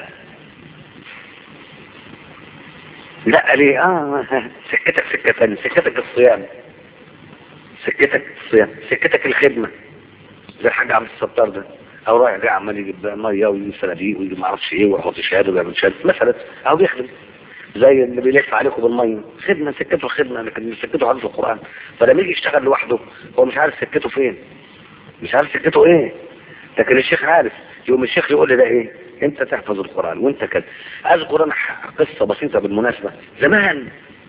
لا ليه اه سكتك سكة ثانية سكتك الصيام سكتك الصيام سكتك الخدمة زي الحاج عبد الستار ده او رايح جاي عمال يجيب ميه ويجيب صناديق ويجيب ما اعرفش ايه ويحط شهاده ويعمل شهاده مثلا او بيخدم زي اللي بيلف عليكم بالميه خدمه سكته خدمه لكن مش سكته عارف القران فلما يجي يشتغل لوحده هو مش عارف سكته فين مش عارف سكته ايه لكن الشيخ عارف يقوم الشيخ يقول لي ده ايه انت تحفظ القرآن وانت كده اذكر انا قصة بسيطة بالمناسبة زمان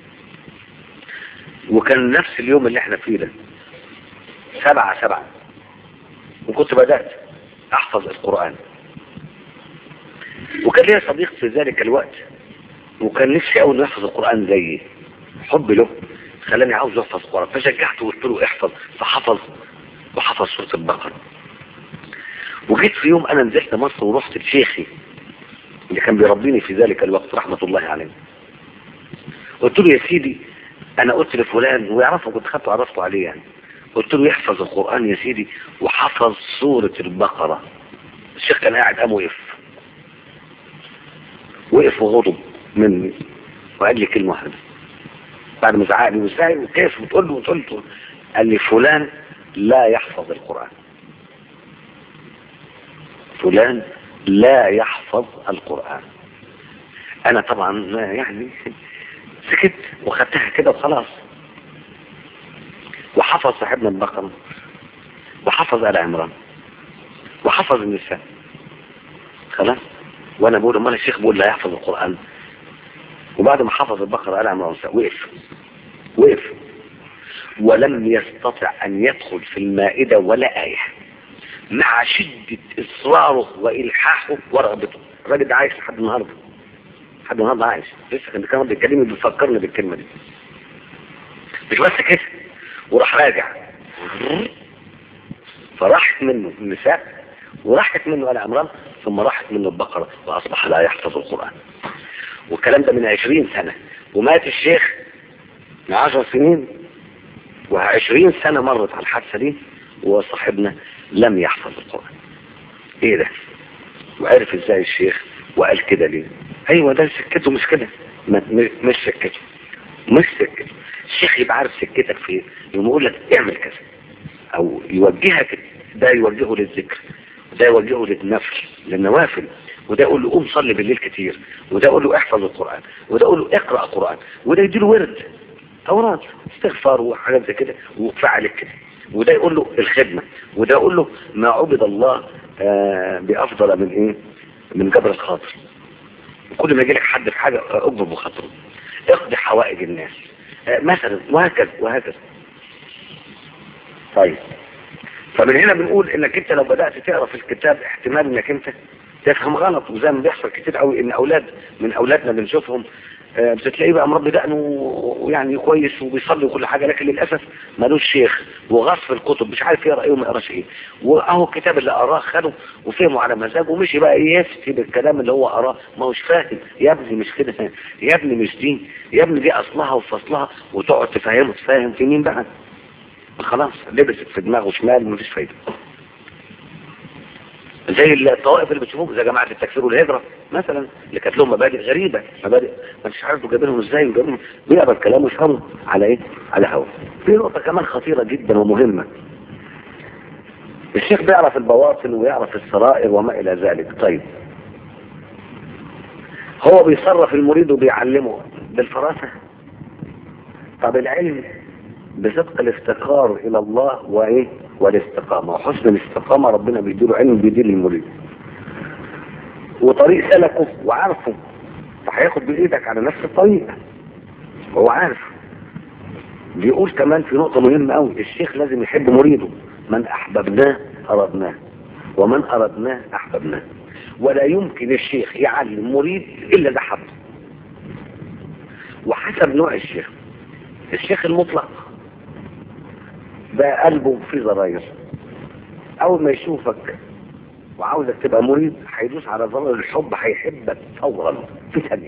وكان نفس اليوم اللي احنا فيه ده سبعة سبعة وكنت بدأت احفظ القرآن وكان لي صديق في ذلك الوقت وكان نفسي اول يحفظ القرآن زيي حب له خلاني عاوز احفظ القرآن فشجعته وقلت له احفظ فحفظ وحفظ سورة البقرة وجيت في يوم انا نزلت مصر ورحت لشيخي اللي كان بيربيني في ذلك الوقت رحمة الله عليه قلت له يا سيدي انا قلت لفلان ويعرفه كنت خدته عرفته عليه يعني قلت له يحفظ القرآن يا سيدي وحفظ سورة البقرة الشيخ كان قاعد قام وقف وقف وغضب مني وقال لي كلمة واحدة بعد ما زعق لي وازاي وكيف وتقول له وتقول له قال لي فلان لا يحفظ القرآن فلان لا يحفظ القرآن انا طبعا يعني سكت وخدتها كده وخلاص وحفظ صاحبنا البقرة وحفظ آل عمران وحفظ النساء خلاص وانا بقول امال الشيخ بيقول لا يحفظ القرآن وبعد ما حفظ البقرة آل عمران وقف وقف ولم يستطع ان يدخل في المائدة ولا آية مع شدة اصراره والحاحه ورغبته الراجل ده عايش لحد النهارده لحد النهارده عايش لسه كان كمان بيتكلمني بيفكرني بالكلمه دي مش بس كده وراح راجع فراحت منه النساء وراحت منه آل عمران ثم راحت منه البقرة وأصبح لا يحفظ القرآن والكلام ده من عشرين سنة ومات الشيخ من عشر سنين وعشرين سنة مرت على الحادثة دي وصاحبنا لم يحفظ القرآن ايه ده وعرف ازاي الشيخ وقال كده ليه ايوه ده سكته مش كده ما- م- مش سكته مش سكته الشيخ يبقى عارف سكتك فين يقوم يقول لك اعمل كذا او يوجهك ده يوجهه للذكر وده يوجهه للنفل للنوافل وده يقول له قوم صلي بالليل كتير وده يقول له احفظ القرآن وده يقول له اقرأ قرآن وده يديله ورد أوراد استغفار وحاجات زي كده وفعل كده وده يقول له الخدمة وده يقول له ما عبد الله آه، بأفضل من ايه من جبر الخاطر كل ما يجي لك حد في حاجة آه، اجبر بخاطره اقضي حوائج الناس آه، مثلا وهكذا وهكذا طيب فمن هنا بنقول انك انت لو بدأت تقرا في الكتاب احتمال انك انت تفهم غلط وزي ما بيحصل كتير قوي ان اولاد من اولادنا بنشوفهم آه، بتلاقيه بقى مربي دقنه ويعني كويس وبيصلي وكل حاجه لكن للاسف ملوش شيخ وغاص في الكتب مش عارف يقرا ايه وما يقراش ايه واهو الكتاب اللي قراه خده وفهمه على مزاجه ومشي بقى يفتي بالكلام اللي هو قراه ما هوش فاهم يا ابني مش كده يا ابني مش دي يا ابني دي اصلها وفصلها وتقعد تفهمه تفهم في مين بقى خلاص لبست في دماغه شمال مفيش فايده زي الطوائف اللي بتشوفوهم زي جماعة التكفير والهجرة مثلا اللي كانت لهم مبادئ غريبة مبادئ ما انتش عارف جايبينهم ازاي وجايبينهم بيقرا الكلام ويفهموا على ايه على هوا في نقطة كمان خطيرة جدا ومهمة الشيخ بيعرف البواطن ويعرف السرائر وما الى ذلك طيب هو بيصرف المريد وبيعلمه بالفراسة طب العلم بصدق الافتقار الى الله وايه والاستقامة وحسن الاستقامة ربنا بيديله علم بيدير المريد وطريق سلكه وعارفه فهياخد بايدك على نفس الطريق هو عارف بيقول كمان في نقطة مهمة قوي الشيخ لازم يحب مريده من احببناه اردناه ومن اردناه احببناه ولا يمكن الشيخ يعلم مريد الا ده حبه وحسب نوع الشيخ الشيخ المطلق ده قلبه فيه زراير اول ما يشوفك وعاوزك تبقى مريد هيدوس على زرار الحب هيحبك فورا في ثانية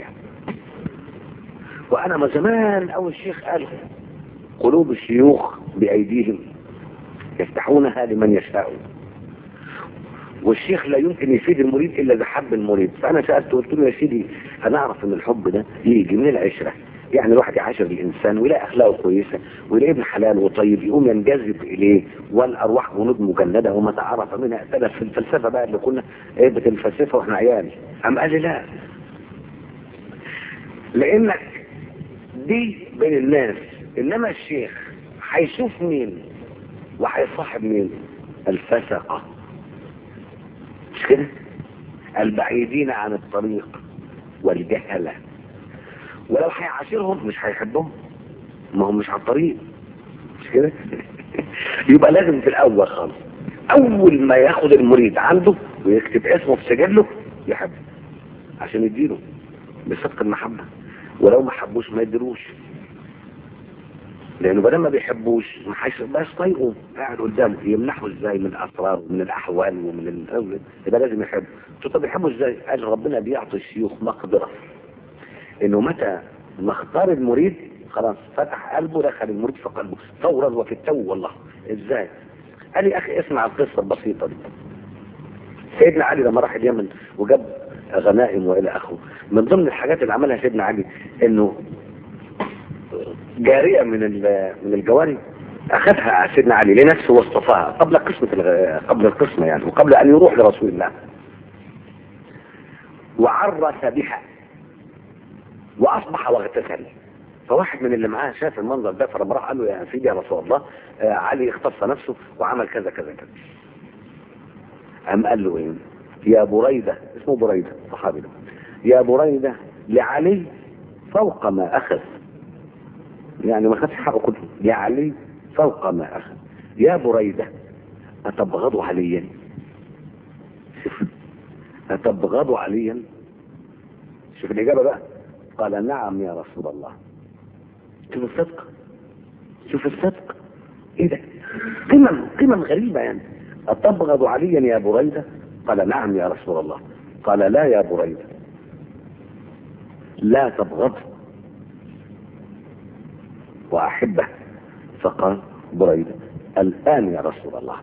وانا ما زمان اول شيخ قال قلوب الشيوخ بايديهم يفتحونها لمن يشاء والشيخ لا يمكن يفيد المريد الا اذا حب المريد فانا سالته قلت له يا سيدي انا اعرف ان الحب ده يجي من العشره يعني الواحد يعاشر الانسان ويلاقي اخلاقه كويسه ويلاقي ابن حلال وطيب يقوم ينجذب اليه والارواح جنود مجنده وما تعرف منها اختلف في الفلسفه بقى اللي كنا ايه بتنفلسفها واحنا عيال ام قال لي لا لانك دي بين الناس انما الشيخ هيشوف مين وهيصاحب مين الفسقه مش كده البعيدين عن الطريق والجهله ولو هيعاشرهم مش هيحبهم ما هم مش على الطريق مش كده يبقى لازم في الاول خالص اول ما ياخد المريد عنده ويكتب اسمه في سجله يحبه عشان يديله بصدق المحبه ولو ما حبوش ما يديروش لانه بدل ما بيحبوش ما هيبقاش طايقه قاعد قدامه يمنحه ازاي من الاسرار ومن الاحوال ومن ال... يبقى لازم يحبه قلت له طب يحبه ازاي؟ قال ربنا بيعطي الشيوخ مقدره انه متى ما اختار المريد خلاص فتح قلبه دخل المريد في قلبه فورا وفي التو والله ازاي قال لي اخي اسمع القصه البسيطه دي سيدنا علي لما راح اليمن وجاب غنائم والى اخره من ضمن الحاجات اللي عملها سيدنا علي انه جاريه من من الجواري اخذها سيدنا علي لنفسه واصطفاها قبل قسمه الغ... قبل القسمه يعني وقبل ان يروح لرسول الله وعرس بها واصبح واغتسل فواحد من اللي معاه شاف المنظر ده فلما راح قال له يا سيدي يا رسول الله آه علي اختص نفسه وعمل كذا كذا كذا قام قال له ايه يا بريدة اسمه بريدة صحابي ده يا بريدة لعلي فوق ما اخذ يعني ما خدش حقه كله لعلي فوق ما اخذ يا بريدة اتبغض عليا شوف اتبغض عليا شوف الاجابة بقى قال نعم يا رسول الله شوف الصدق شوف الصدق ايه ده قمم قمم غريبة يعني أتبغض عليا يا بريدة قال نعم يا رسول الله قال لا يا بريدة لا تبغض وأحبه فقال بريدة الآن يا رسول الله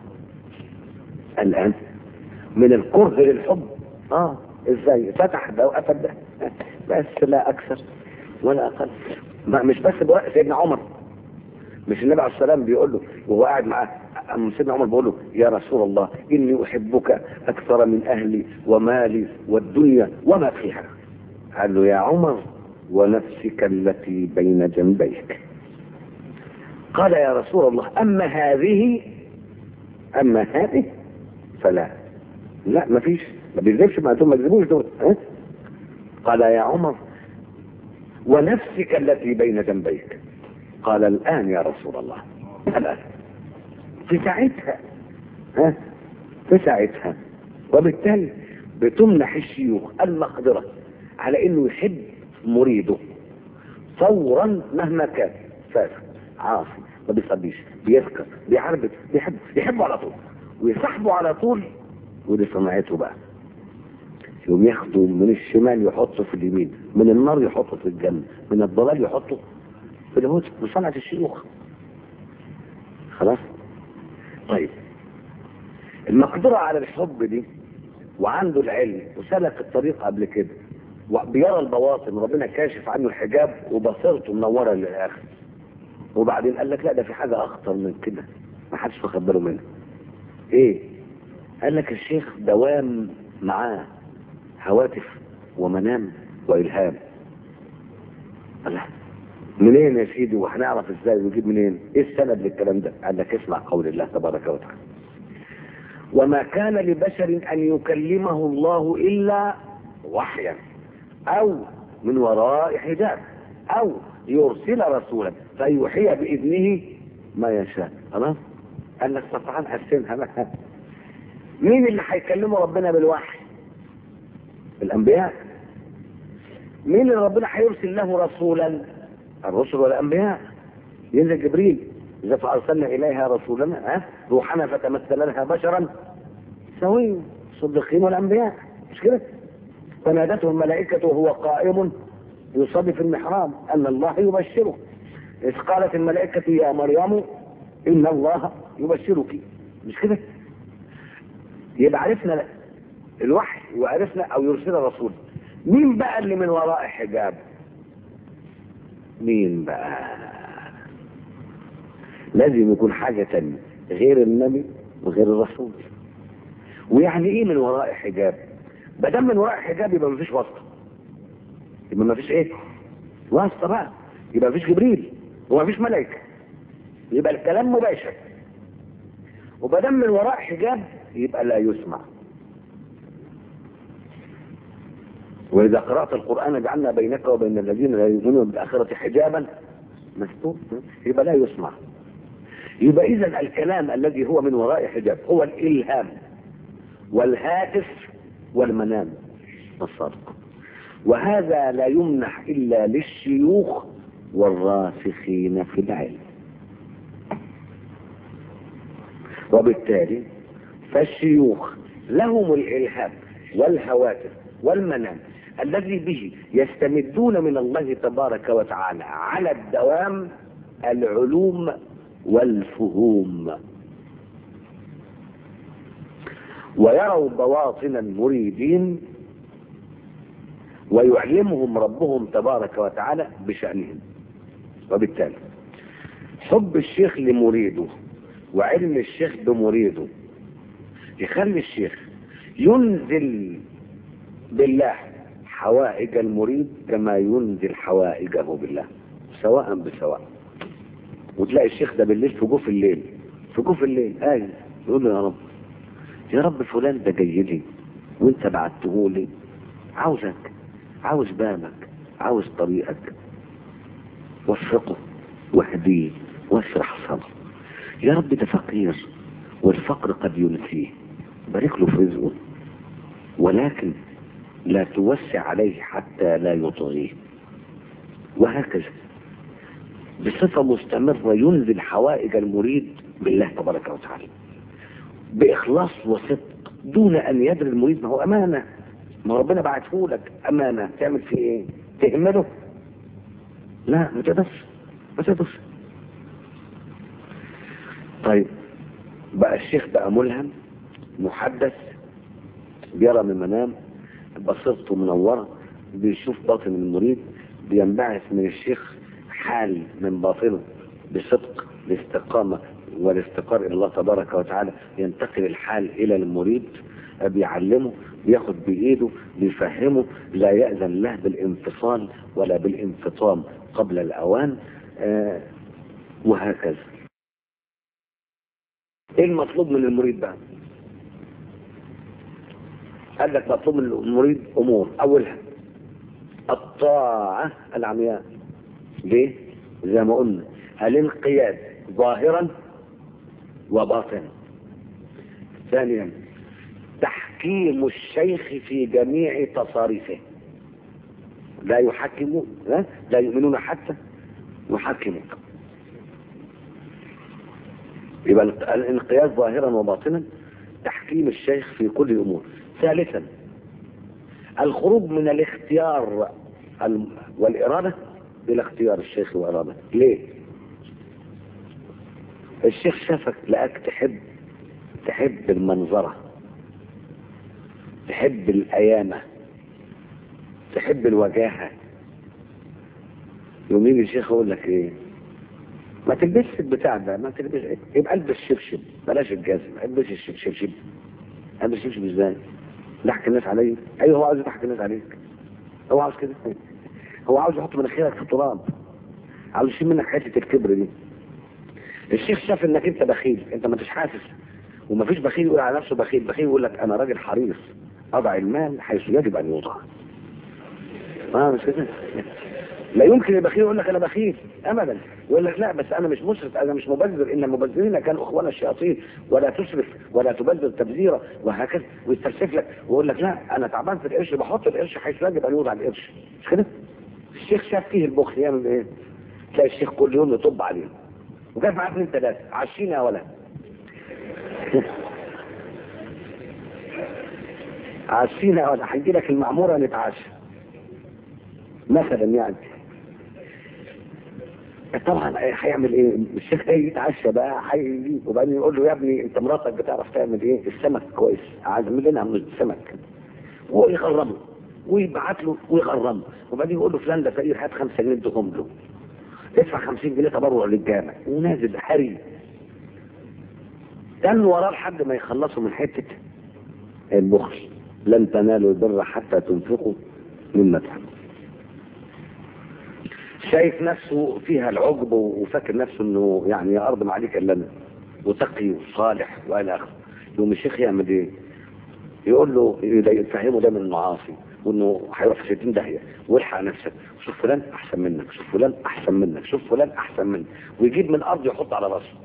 الآن من الكره للحب اه ازاي فتح ده وقفل ده بس لا اكثر ولا اقل ما مش بس بوقت سيدنا عمر مش النبي عليه السلام بيقول له وهو قاعد معاه أم سيدنا عمر بيقول له يا رسول الله اني احبك اكثر من اهلي ومالي والدنيا وما فيها قال له يا عمر ونفسك التي بين جنبيك قال يا رسول الله اما هذه اما هذه فلا لا ما فيش ما بيكذبش ما انتم ما تكذبوش دول ها؟ قال يا عمر ونفسك التي بين جنبيك قال الآن يا رسول الله الآن في ساعتها ها في ساعتها وبالتالي بتمنح الشيوخ المقدرة على انه يحب مريده فورا مهما كان فاسق عاصي ما بيصليش بيسكر بيعربد بيحب يحبه على طول ويصاحبه على طول ودي صناعته بقى يقوم ياخده من الشمال يحطه في اليمين من النار يحطه في الجنة من الضلال يحطه في الهدى بصنعة الشيوخ خلاص طيب المقدرة على الحب دي وعنده العلم وسلك الطريق قبل كده وبيرى البواطن ربنا كاشف عنه الحجاب وبصيرته منورة للآخر وبعدين قال لك لا ده في حاجة أخطر من كده ما حدش واخد باله منها إيه؟ قال لك الشيخ دوام معاه هواتف ومنام وإلهام الله منين يا سيدي وهنعرف ازاي نجيب منين ايه السند للكلام ده قال لك اسمع قول الله تبارك وتعالى وما كان لبشر ان يكلمه الله الا وحيا او من وراء حجاب او يرسل رسولا فيوحي باذنه ما يشاء خلاص قال لك طبعا قسمها بقى مين اللي هيكلمه ربنا بالوحي الانبياء مين اللي ربنا هيرسل له رسولا الرسل والانبياء ينزل جبريل اذا فارسلنا اليها رسولنا ها روحنا فتمثل لها بشرا سويا الصديقين والانبياء مش كده فنادته الملائكه وهو قائم يصلي في المحراب ان الله يبشره اذ قالت الملائكه يا مريم ان الله يبشرك مش كده يبقى عرفنا الوحي وعرفنا او يرسل الرسول مين بقى اللي من وراء حجاب مين بقى لازم يكون حاجة تانية غير النبي وغير الرسول ويعني ايه من وراء حجاب بدل من وراء حجاب يبقى مفيش واسطة يبقى مفيش ايه واسطة بقى يبقى مفيش جبريل ومفيش ملائكة يبقى الكلام مباشر وبدل من وراء حجاب يبقى لا يسمع وإذا قرأت القرآن جعلنا بينك وبين الذين لا يؤمنون بالآخرة حجابا مكتوب يبقى لا يسمع يبقى إذا الكلام الذي هو من وراء حجاب هو الإلهام والهاتف والمنام الصدق وهذا لا يمنح إلا للشيوخ والراسخين في العلم وبالتالي فالشيوخ لهم الإلهام والهواتف والمنام الذي به يستمدون من الله تبارك وتعالى على الدوام العلوم والفهوم ويروا بواطن المريدين ويعلمهم ربهم تبارك وتعالى بشأنهم وبالتالي حب الشيخ لمريده وعلم الشيخ بمريده يخلي الشيخ ينزل بالله حوائج المريد كما ينزل حوائجه بالله سواء بسواء وتلاقي الشيخ ده بالليل في جوف الليل في جوف الليل قايل يقول له يا رب يا رب فلان ده جاي لي وانت بعته لي عاوزك عاوز بابك عاوز طريقك وفقه واهديه واشرح صدره يا رب ده فقير والفقر قد ينسيه بارك له في رزقه ولكن لا توسع عليه حتى لا يطغيه وهكذا بصفة مستمرة ينزل حوائج المريد بالله تبارك وتعالى بإخلاص وصدق دون ان يدري المريد ما هو امانه ما ربنا بعته لك امانه تعمل فيه ايه؟ تهمله؟ لا ما تقدرش ما تقدرش طيب بقى الشيخ بقى ملهم محدث بيرى من المنام بصيرته منورة بيشوف باطن المريد بينبعث من الشيخ حال من باطنه بصدق الاستقامة والافتقار إلى الله تبارك وتعالى ينتقل الحال إلى المريد بيعلمه بياخد بإيده بيفهمه لا يأذن له بالانفصال ولا بالانفطام قبل الأوان آه وهكذا ايه المطلوب من المريد بقى قال لك مطلوب من المريد امور اولها الطاعة العمياء ليه زي ما قلنا الانقياد ظاهرا وباطنا ثانيا تحكيم الشيخ في جميع تصاريفه لا يحكموا لا, لا يؤمنون حتى يحكمك يبقى الانقياد ظاهرا وباطنا تحكيم الشيخ في كل الامور ثالثا الخروج من الاختيار والاراده الى اختيار الشيخ واراده ليه الشيخ شافك لقاك تحب تحب المنظره تحب الايامه تحب الوجاهه يوم يجي الشيخ يقول لك ايه ما تلبسش البتاع ده ما تلبس يبقى البس شبشب بلاش الجزم البس الشبشب البس الشبشب ازاي ضحك الناس عليا ايوه هو عاوز يضحك الناس عليك هو عاوز كده هو عاوز يحط مناخيرك في التراب عاوز يشيل منك حته الكبر دي الشيخ شاف انك انت بخيل انت ما انتش حاسس ومفيش بخيل يقول على نفسه بخيل بخيل يقول لك انا راجل حريص اضع المال حيث يجب ان يوضع اه مش كده لا يمكن البخيل يقول لك انا بخيل ابدا يقول لك لا بس انا مش مسرف انا مش مبذر ان المبذرين كانوا اخوان الشياطين ولا تسرف ولا تبذر تبذيرا وهكذا ويستفسف لك ويقول لك لا انا تعبان في القرش بحط القرش حيث يجب ان يوضع القرش مش كده الشيخ شاف فيه البخل يعمل ايه تلاقي الشيخ كل يوم يطب عليه وجاب معاه اثنين ثلاثه عشرين يا ولد عشرين يا ولد هيجي لك المعموره نتعشى مثلا يعني طبعا هيعمل ايه الشيخ ده يتعشى بقى هيجي وبعدين يقول له يا ابني انت مراتك بتعرف تعمل ايه السمك كويس عازم لنا من السمك ويغرمه ويبعت له ويغرمه وبعدين يقول له فلان ده فقير هات 5 جنيه ادهم له ادفع 50 جنيه تبرع للجامع ونازل حري تن وراه لحد ما يخلصوا من حته البخل لن تنالوا البر حتى تنفقوا مما تحبون شايف نفسه فيها العجب وفاكر نفسه انه يعني يا ارض ما عليك الا انا وتقي وصالح والى اخره يقوم الشيخ يعمل ايه؟ يقول له يفهمه ده من المعاصي وانه هيروح في 60 داهيه والحق نفسك شوف فلان احسن منك شوف فلان احسن منك شوف فلان احسن منك ويجيب من الارض يحط على راسه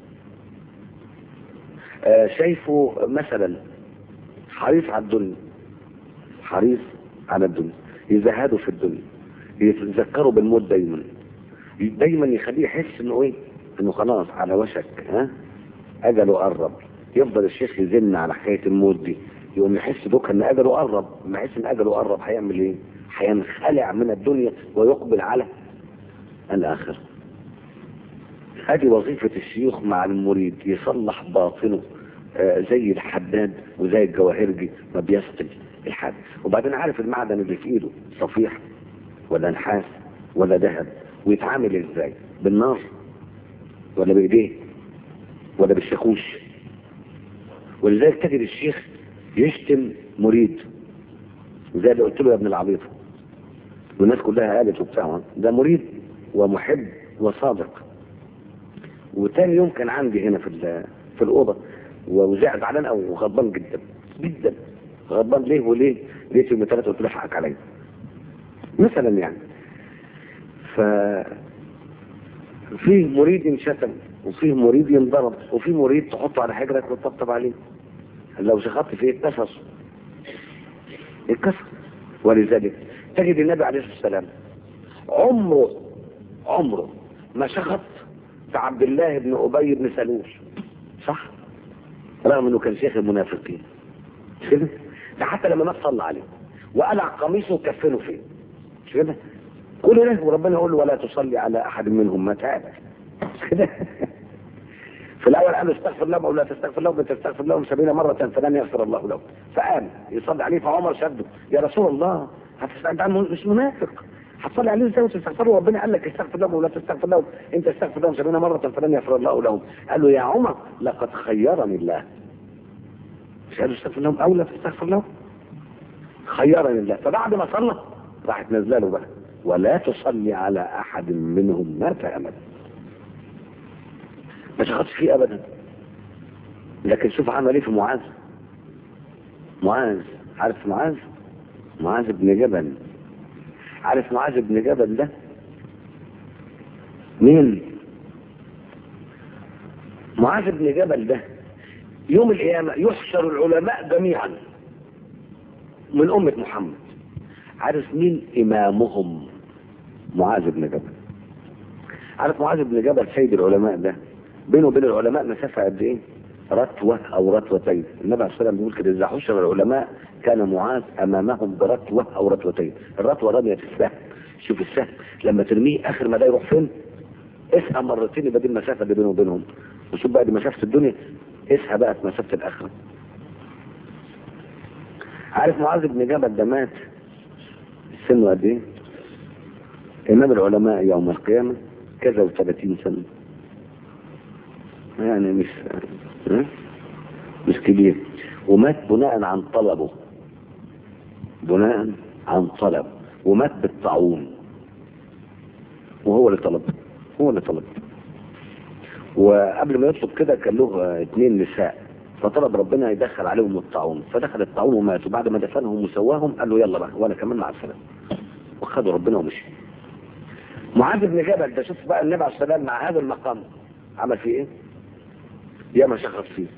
آه شايفه مثلا حريص على الدنيا حريص على الدنيا يزهدوا في الدنيا يتذكروا بالموت دايما دايما يخليه يحس انه ايه انه خلاص على وشك ها اجله قرب يفضل الشيخ يزن على حكايه الموت دي يقوم يحس دوك ان اجله قرب ما يحس ان اجله قرب هيعمل ايه هينخلع من الدنيا ويقبل على الاخره ادي وظيفه الشيوخ مع المريد يصلح باطنه آه زي الحداد وزي الجواهرجي ما بيسقي الحد وبعدين عارف المعدن اللي في ايده صفيح ولا نحاس ولا ذهب ويتعامل ازاي بالنار ولا بايديه ولا بالشاكوش ولذلك تجد الشيخ يشتم مريد زي اللي قلت له يا ابن العبيط والناس كلها قالت وبتاع ده مريد ومحب وصادق وتاني يوم كان عندي هنا في في الاوضه وزعل زعلان قوي وغضبان جدا جدا غضبان ليه وليه لقيت يوم ثلاثه قلت له حقك عليا مثلا يعني ف فيه مريد ينشتم وفيه مريد ينضرب وفيه مريد تحطه على حجرك وتطبطب عليه لو شخطت فيه اتكسر اتكسر ولذلك تجد النبي عليه الصلاه والسلام عمره عمره ما شخط في عبد الله بن ابي بن سلول صح رغم انه كان شيخ المنافقين مش كده ده حتى لما مات صلى عليه وقلع قميصه وكفنه فيه مش كده كل ده وربنا يقول له ولا تصلي على احد منهم مات ابدا مش كده في الاول قال استغفر لهم او لا تستغفر لهم تستغفر لهم سبعين مره فلن يغفر الله لهم فقام يصلي عليه فعمر شده يا رسول الله هتستغفر عنه مش منافق هتصلي عليه ازاي وتستغفره ربنا قال لك استغفر لهم ولا تستغفر لهم انت استغفر لهم سبعين مره فلن يغفر الله لهم قال له يا عمر لقد خيرني الله مش قال له استغفر لهم او لا تستغفر لهم خيرني الله فبعد ما صلى راحت نازله له بقى ولا تصلي على احد منهم مات ابدا ما شخصش فيه ابدا لكن شوف عمل ايه في معاذ معاذ عارف معاذ معاذ بن جبل عارف معاذ بن جبل ده مين معاذ بن جبل ده يوم القيامة يحشر العلماء جميعا من أمة محمد عارف مين إمامهم معاذ بن جبل عارف معاذ بن جبل سيد العلماء ده بينه وبين العلماء مسافة قد ايه رتوة او رتوتين النبي عليه الصلاة والسلام بيقول كده اذا حشر العلماء كان معاذ امامهم برتوة او رتوتين الرتوة رمية السهم شوف السهم لما ترميه اخر ما ده يروح فين اسها مرتين يبقى دي المسافة اللي بينه وبينهم وشوف بقى دي مسافة الدنيا اسها بقى في مسافة الاخرة عارف معاذ بن جبل ده مات سنه قد ايه امام العلماء يوم القيامة كذا وثلاثين سنة يعني مش مش كبير ومات بناء عن طلبه بناء عن طلب ومات بالطاعون وهو اللي طلب هو اللي طلب وقبل ما يطلب كده كان له اثنين نساء فطلب ربنا يدخل عليهم الطاعون فدخل الطاعون ومات وبعد ما دفنهم وسواهم قال له يلا بقى وانا كمان مع السلامه وخدوا ربنا ومشي معاذ بن جبل ده شوف بقى النبي عليه السلام مع هذا المقام عمل فيه ايه يا ما شخص فيه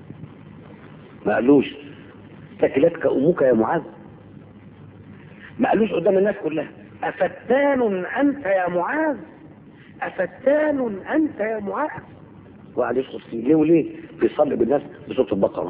ما قالوش ثكلتك امك يا معاذ ما قالوش قدام الناس كلها افتان انت يا معاذ افتان انت يا معاذ وقعد يشخص فيه ليه وليه بيصلي بالناس بصوت البقره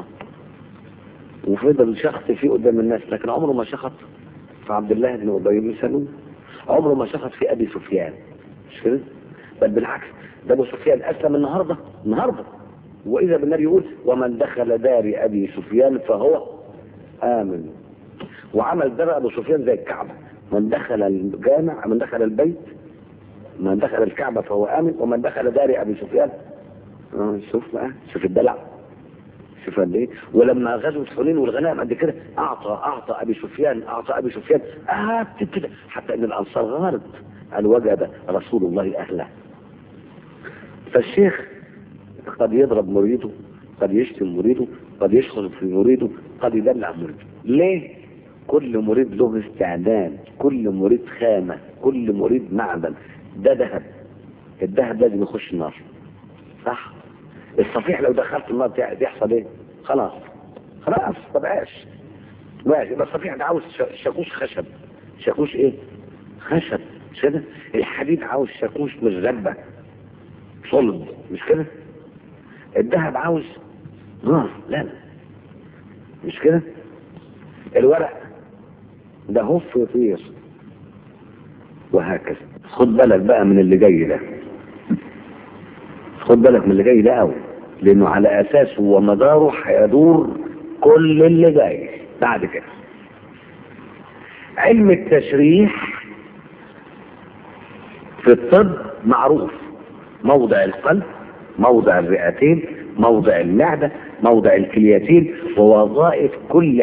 وفضل شخص فيه قدام الناس لكن عمره ما شخط في عبد الله بن ابي بن سلول عمره ما شخط في ابي سفيان مش كده بل بالعكس ده ابو سفيان اسلم النهارده النهارده واذا بالنبي يقول ومن دخل دار ابي سفيان فهو امن وعمل ده ابو سفيان زي الكعبه من دخل الجامع من دخل البيت من دخل الكعبه فهو امن ومن دخل دار ابي سفيان آه شوف بقى شوف الدلع شوف قد ايه ولما غزوه حنين والغنائم قد كده اعطى اعطى ابي سفيان اعطى ابي سفيان آه كده حتى ان الانصار غارت قال وجد رسول الله اهله فالشيخ قد يضرب مريده قد يشتم مريده قد يشخص في مريده قد يدلع مريده ليه كل مريد له استعداد كل مريد خامة كل مريد معدن ده ذهب الذهب لازم يخش النار صح الصفيح لو دخلت النار بيحصل ايه خلاص خلاص ما بقاش ماشي يبقى الصفيح ده عاوز شاكوش خشب شاكوش ايه خشب مش كده الحديد عاوز شاكوش مش زبه صلب مش كده الذهب عاوز نار لا لا مش كده الورق ده هف يطير وهكذا خد بالك بقى من اللي جاي ده خد بالك من اللي جاي ده قوي لانه على اساسه ومداره هيدور كل اللي جاي بعد كده علم التشريح في الطب معروف موضع القلب موضع الرئتين موضع المعدة موضع الكليتين ووظائف كل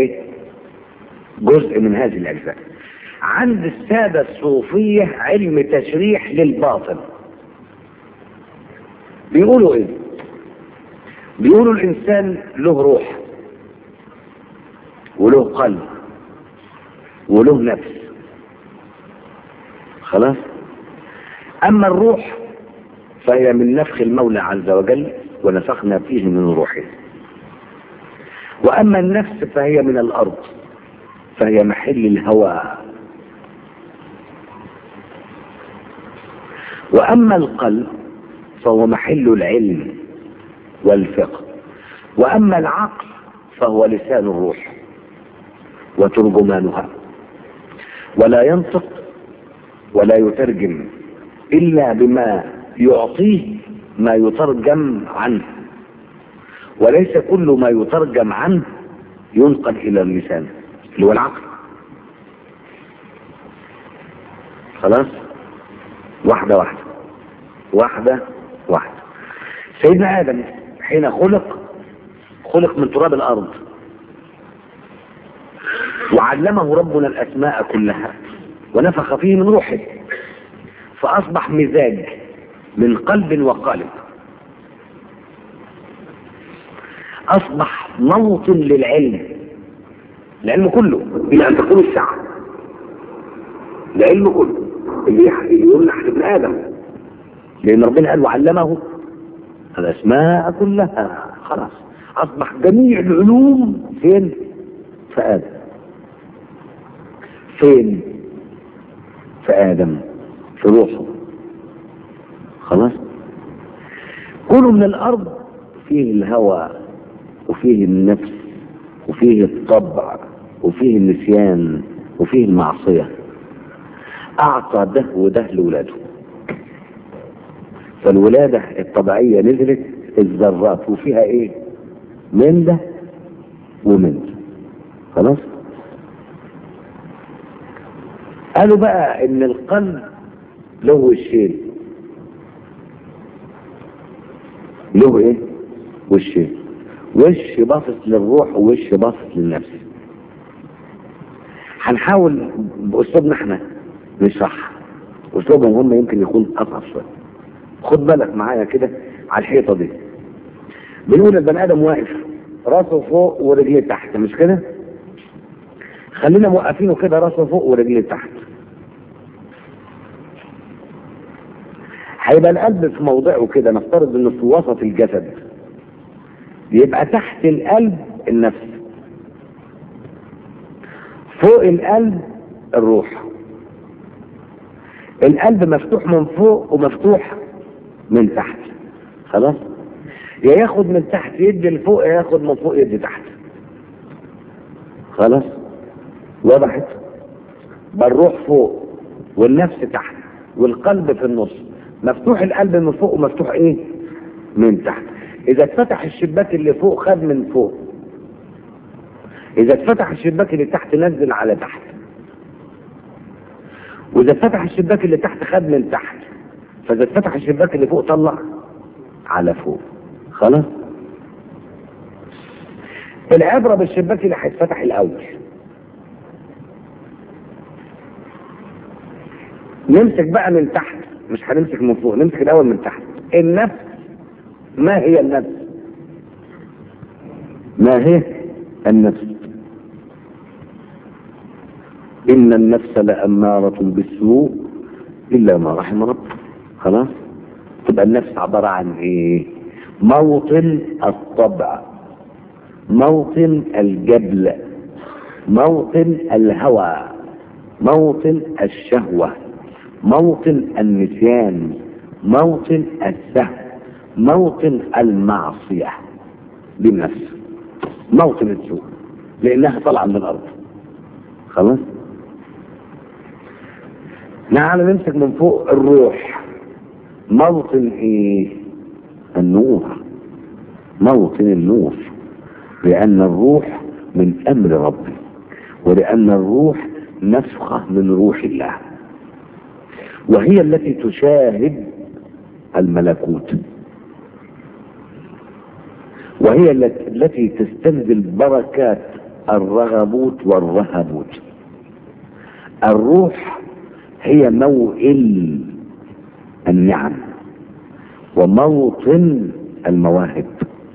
جزء من هذه الأجزاء عند السادة الصوفية علم تشريح للباطن بيقولوا ايه بيقولوا الانسان له روح وله قلب وله نفس خلاص اما الروح فهي من نفخ المولى عز وجل ونفخنا فيه من روحه واما النفس فهي من الارض فهي محل الهواء واما القلب فهو محل العلم والفقه واما العقل فهو لسان الروح وترجمانها ولا ينطق ولا يترجم إلا بما يعطيه ما يترجم عنه وليس كل ما يترجم عنه ينقل إلى اللسان اللي هو العقل خلاص واحدة واحدة واحدة واحدة سيدنا آدم حين خلق خلق من تراب الأرض وعلمه ربنا الأسماء كلها ونفخ فيه من روحه فأصبح مزاج من قلب وقالب أصبح موطن للعلم العلم كله إلى أن تكون الساعة العلم كله اللي يمنح لابن آدم لأن ربنا قال وعلمه الأسماء كلها خلاص أصبح جميع العلوم فين؟ في آدم فين؟ في آدم في روحه خلاص كله من الأرض فيه الهوى وفيه النفس وفيه الطبع وفيه النسيان وفيه المعصية أعطى ده وده لولاده فالولادة الطبيعية نزلت الذرات وفيها ايه من ده ومن ده خلاص قالوا بقى ان القلب له وشين له ايه وشين وش باصص للروح ووش باصص للنفس هنحاول باسلوبنا احنا نشرح اسلوبهم هم يمكن يكون اصعب شويه خد بالك معايا كده على الحيطه دي بنقول البني ادم واقف راسه فوق ورجليه تحت مش كده خلينا موقفينه كده راسه فوق ورجليه تحت هيبقى القلب في موضعه كده نفترض انه في وسط الجسد يبقى تحت القلب النفس فوق القلب الروح القلب مفتوح من فوق ومفتوح من تحت خلاص يا ياخد من تحت يدي لفوق يا ياخد من فوق يدي تحت خلاص وضحت بالروح فوق والنفس تحت والقلب في النص مفتوح القلب من فوق ومفتوح ايه من تحت اذا اتفتح الشباك اللي فوق خد من فوق اذا اتفتح الشباك اللي تحت نزل على تحت واذا اتفتح الشباك اللي تحت خد من تحت فاذا اتفتح الشباك اللي فوق طلع على فوق خلاص العبرة بالشباك اللي هيتفتح الاول نمسك بقى من تحت مش هنمسك من فوق نمسك الاول من تحت النفس ما هي النفس ما هي النفس إن النفس لأمارة بالسوء إلا ما رحم ربك خلاص تبقى النفس عبارة عن إيه موطن الطبع موطن الجبل موطن الهوى موطن الشهوة موطن النسيان موطن السهو موطن المعصية بالنفس موطن السوء لأنها طالعة من الأرض خلاص تعالى نمسك من فوق الروح موطن ايه النور موطن النور لأن الروح من أمر ربي ولأن الروح نفخة من روح الله وهي التي تشاهد الملكوت وهي التي تستنزل بركات الرغبوت والرهبوت الروح هي موئل النعم وموطن المواهب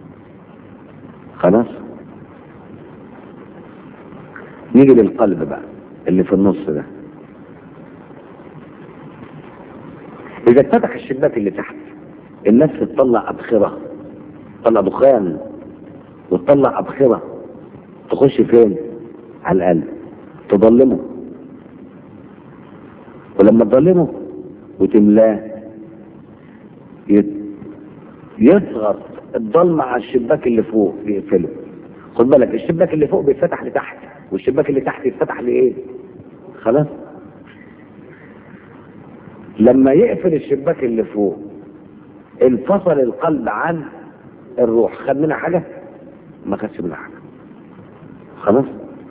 خلاص نيجي للقلب بقى اللي في النص ده اذا اتفتح الشباك اللي تحت النفس تطلع ابخره تطلع دخان وتطلع ابخره تخش فين على القلب تظلمه ولما تظلمه وتملاه يت- يضغط الضلمة على الشباك اللي فوق يقفله خد بالك الشباك اللي فوق بيتفتح لتحت والشباك اللي تحت يتفتح لايه خلاص لما يقفل الشباك اللي فوق انفصل القلب عن الروح خد منها حاجه ما خدش منها حاجه خلاص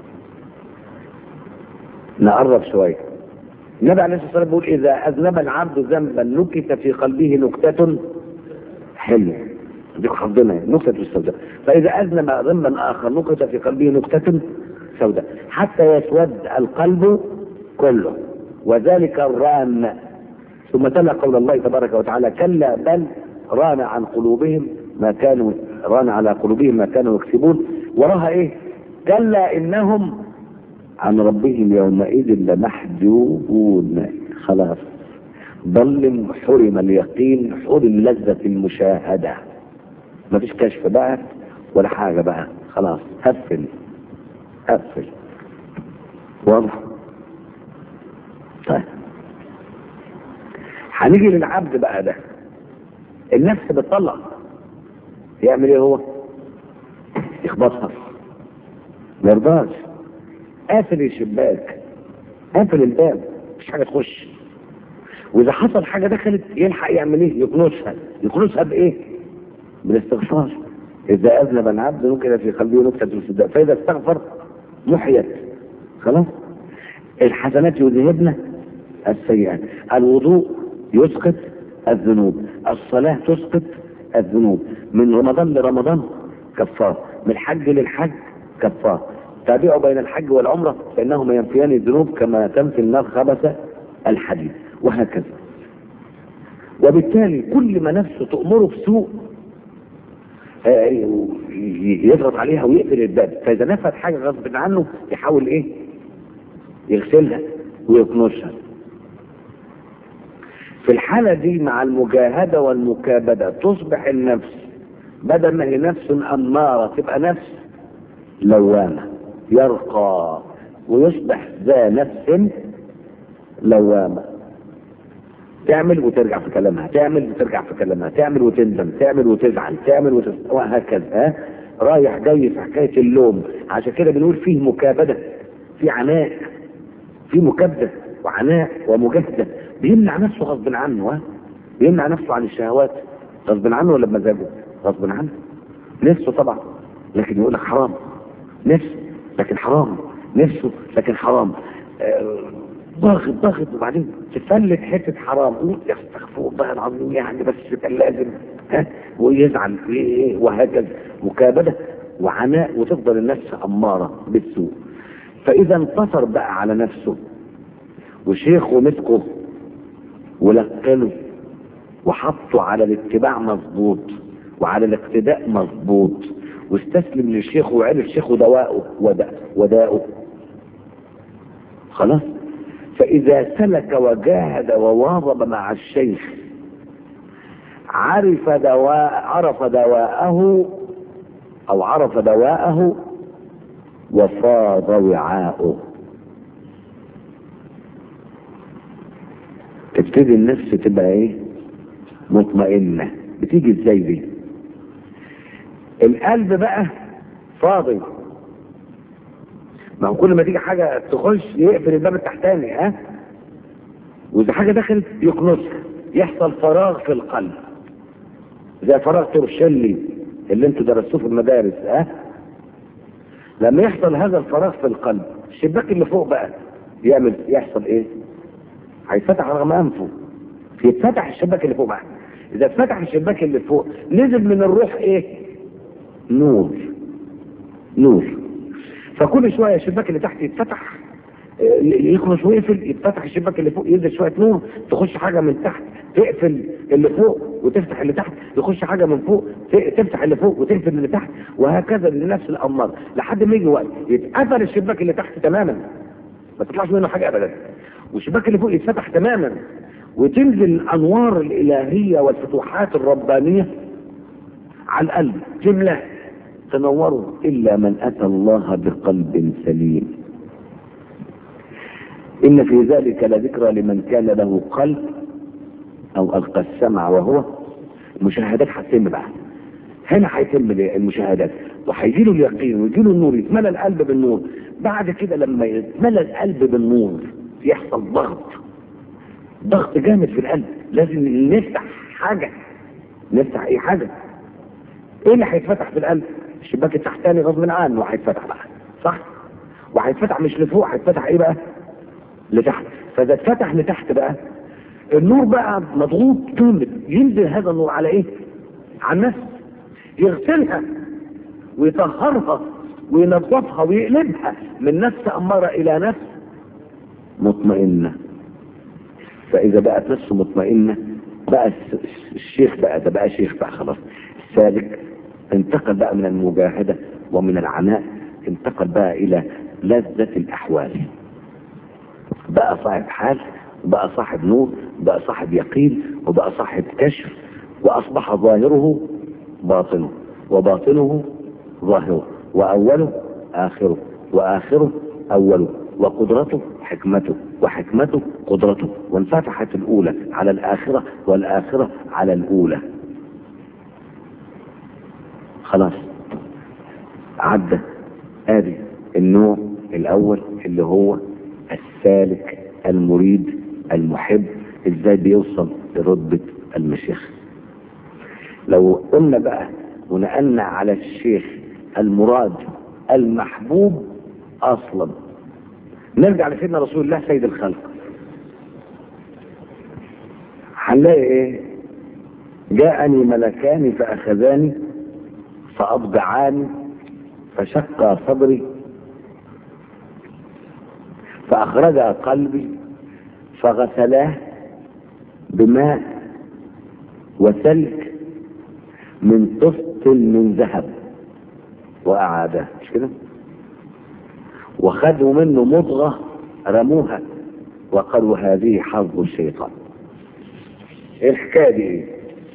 نقرب شويه النبي عليه الصلاه والسلام بيقول اذا اذنب العبد ذنبا نكت في قلبه نكته حلوه ديك حظنا نكته السوداء فاذا اذنب ذنبا اخر نكت في قلبه نكته سوداء حتى يسود القلب كله وذلك الران ثم تلا قول الله تبارك وتعالى كلا بل ران عن قلوبهم ما كانوا ران على قلوبهم ما كانوا يكسبون وراها ايه كلا انهم عن ربهم يومئذ لمحجوبون خلاص ضل حرم اليقين حرم لذة المشاهدة مفيش كشف بقى ولا حاجة بقى خلاص قفل قفل واضح طيب هنيجي للعبد بقى ده النفس بتطلع يعمل ايه هو يخبطها ما يرضاش قافل الشباك قافل الباب مفيش حاجه تخش واذا حصل حاجه دخلت يلحق يعمل ايه يكنسها يكنسها بايه بالاستغفار اذا اذنب العبد نكت في قلبه نكته الصدق فاذا استغفر محيت خلاص الحسنات يذهبن السيئات الوضوء يسقط الذنوب الصلاة تسقط الذنوب من رمضان لرمضان كفار من الحج للحج كفار تابعوا بين الحج والعمرة فإنهما ينفيان الذنوب كما تنفي النار خبث الحديد وهكذا وبالتالي كل ما نفسه تأمره بسوء آه، يضغط عليها ويقفل الباب فإذا نفت حاجة غصب عنه يحاول إيه يغسلها ويكنسها في الحالة دي مع المجاهدة والمكابدة تصبح النفس بدل ما هي نفس أمارة تبقى نفس لوامة يرقى ويصبح ذا نفس لوامة تعمل وترجع في كلامها تعمل وترجع في كلامها تعمل وتندم تعمل وتزعل تعمل وتز... وهكذا ها رايح جاي في حكاية اللوم عشان كده بنقول فيه مكابدة في عناء في مكابدة وعناء ومجاهدة بيمنع نفسه غصب عنه ها بيمنع نفسه عن الشهوات غصب عنه ولا بمزاجه غصب عنه نفسه طبعا لكن يقول لك حرام نفسه لكن حرام نفسه لكن حرام آه، ضاغط ضاغط وبعدين تفلت حته حرام يقول يستغفر الله العظيم يعني بس كان لازم ها ويزعل إيه وهكذا مكابده وعناء وتفضل النفس اماره بالسوء فاذا انتصر بقى على نفسه وشيخه مسكه ولقنه وحطه على الاتباع مظبوط وعلى الاقتداء مظبوط واستسلم للشيخ وعرف شيخه دواءه وداء وداءه خلاص فإذا سلك وجاهد وواظب مع الشيخ عرف دواء عرف دواءه أو عرف دواءه وفاض وعاؤه تبتدي النفس تبقى ايه مطمئنة بتيجي ازاي دي القلب بقى فاضي ما هو كل ما تيجي حاجة تخش يقفل الباب التحتاني ها واذا حاجة دخلت يكنسها يحصل فراغ في القلب زي فراغ ترشلي اللي انتوا درستوه في المدارس ها لما يحصل هذا الفراغ في القلب الشباك اللي فوق بقى يعمل يحصل ايه هيتفتح رغم انفه يتفتح الشباك اللي فوق بقى اذا اتفتح الشباك اللي فوق نزل من الروح ايه نور نور فكل شويه الشباك اللي تحت يتفتح آه، يخلص ويقفل يتفتح الشباك اللي فوق ينزل شويه نور تخش حاجه من تحت تقفل اللي فوق وتفتح اللي تحت يخش حاجه من فوق ت- تفتح اللي فوق وتقفل اللي تحت وهكذا لنفس الامر لحد ما يجي وقت يتقفل الشباك اللي تحت تماما ما تطلعش منه حاجه ابدا والشباك اللي فوق يتفتح تماما وتنزل الانوار الالهيه والفتوحات الربانيه على القلب جمله تنوروا الا من اتى الله بقلب سليم ان في ذلك لذكرى لمن كان له قلب او القى السمع وهو المشاهدات هتتم بقى هنا هيتم المشاهدات وهيجي له اليقين ويجي له النور يتملى القلب بالنور بعد كده لما يتملى القلب بالنور يحصل ضغط ضغط جامد في القلب لازم نفتح حاجة نفتح ايه حاجة ايه اللي هيتفتح في القلب الشباك التحتاني غصب عنه هيتفتح بقى صح وهيتفتح مش لفوق هيتفتح ايه بقى لتحت فاذا اتفتح لتحت بقى النور بقى مضغوط جامد ينزل هذا النور على ايه على النفس يغسلها ويطهرها وينظفها ويقلبها من نفس اماره الى نفس مطمئنه فاذا بقت نفسه مطمئنه بقى الشيخ بقى ده بقى شيخ بقى خلاص السالك انتقل بقى من المجاهده ومن العناء انتقل بقى الى لذه الاحوال بقى صاحب حال وبقى صاحب نور بقى صاحب يقين وبقى صاحب كشف واصبح ظاهره باطنه وباطنه ظاهره واوله اخره واخره اوله وقدرته حكمته وحكمته قدرته وانفتحت الاولى على الاخره والاخره على الاولى خلاص عدى ادي النوع الاول اللي هو السالك المريد المحب ازاي بيوصل لرتبة المشيخ لو قلنا بقى ونقلنا على الشيخ المراد المحبوب اصلا نرجع لسيدنا رسول الله سيد الخلق هنلاقي ايه جاءني ملكان فاخذاني فاضجعاني فشق صدري فأخرجا قلبي فغسلاه بماء وسلك من طفط من ذهب وأعاداه مش كده وخدوا منه مضغة رموها وقالوا هذه حظ الشيطان ايه الحكايه دي ايه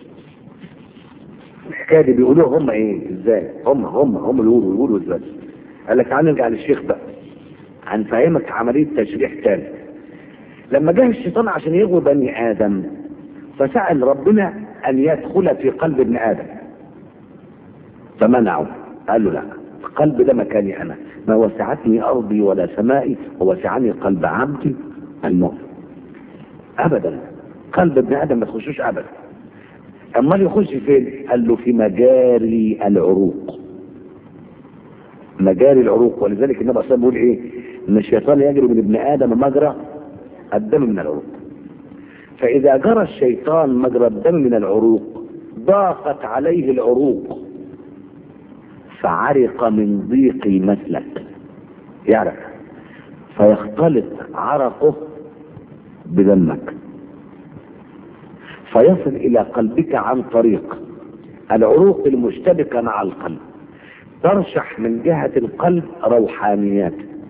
الحكايه دي بيقولوها هم ايه ازاي هم هم هم اللي يقولوا يقولوا ازاي قال لك تعال نرجع للشيخ بقى هنفهمك عملية تشريح تاني لما جه الشيطان عشان يغوي بني آدم فسأل ربنا أن يدخل في قلب ابن آدم فمنعه قال له لا القلب ده مكاني أنا ما وسعتني أرضي ولا سمائي ووسعني قلب عبدي المؤمن أبدا قلب ابن آدم ما تخشوش أبدا أمال يخش فين قال له في مجاري العروق مجاري العروق ولذلك النبي صلى الله عليه وسلم بيقول ايه ان الشيطان يجري من ابن ادم مجرى الدم من العروق فاذا جرى الشيطان مجرى الدم من العروق ضاقت عليه العروق فعرق من ضيق المسلك يعرف فيختلط عرقه بدمك فيصل الى قلبك عن طريق العروق المشتبكه مع القلب ترشح من جهة القلب روحانيات